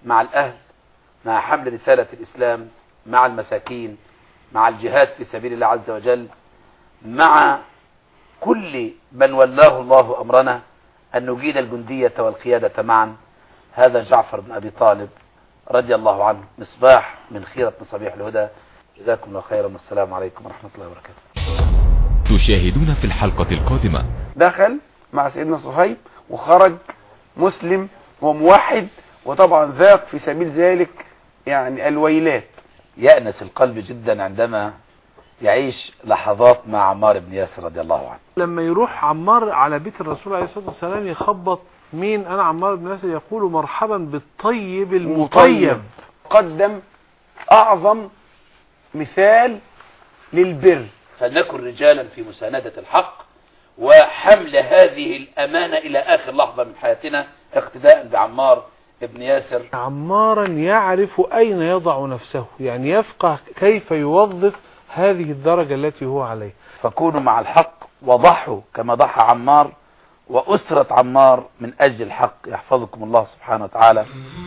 Speaker 3: مع الأهل مع حمل رسالة الإسلام مع المساكين مع الجهاد في سبيل الله عز وجل مع كل من ولاه الله أمرنا أن نجيد الجندية والقيادة معا هذا جعفر بن أبي طالب رضي الله عنه مصباح من خيرة مصابيح الهدى جزاكم الله خيرا والسلام عليكم ورحمة الله وبركاته
Speaker 5: تشاهدون في الحلقة القادمة
Speaker 4: دخل مع سيدنا صهيب وخرج مسلم وموحد وطبعا ذاق في سبيل ذلك يعني الويلات
Speaker 3: يأنس القلب جدا عندما يعيش لحظات مع عمار بن ياسر رضي الله عنه
Speaker 2: لما يروح عمار على بيت الرسول عليه الصلاة والسلام يخبط مين انا عمار بن ياسر يقول مرحبا بالطيب المطيب
Speaker 4: قدم اعظم مثال للبر
Speaker 3: فلنكن رجالا في مساندة الحق وحمل هذه الأمانة إلى آخر لحظة من حياتنا اقتداء بعمار ابن ياسر
Speaker 2: عمارا يعرف اين يضع نفسه يعني يفقه كيف يوظف هذه الدرجة التي هو عليها
Speaker 3: فكونوا مع الحق وضحوا كما ضحى عمار وأسرة عمار من أجل الحق يحفظكم الله سبحانه وتعالى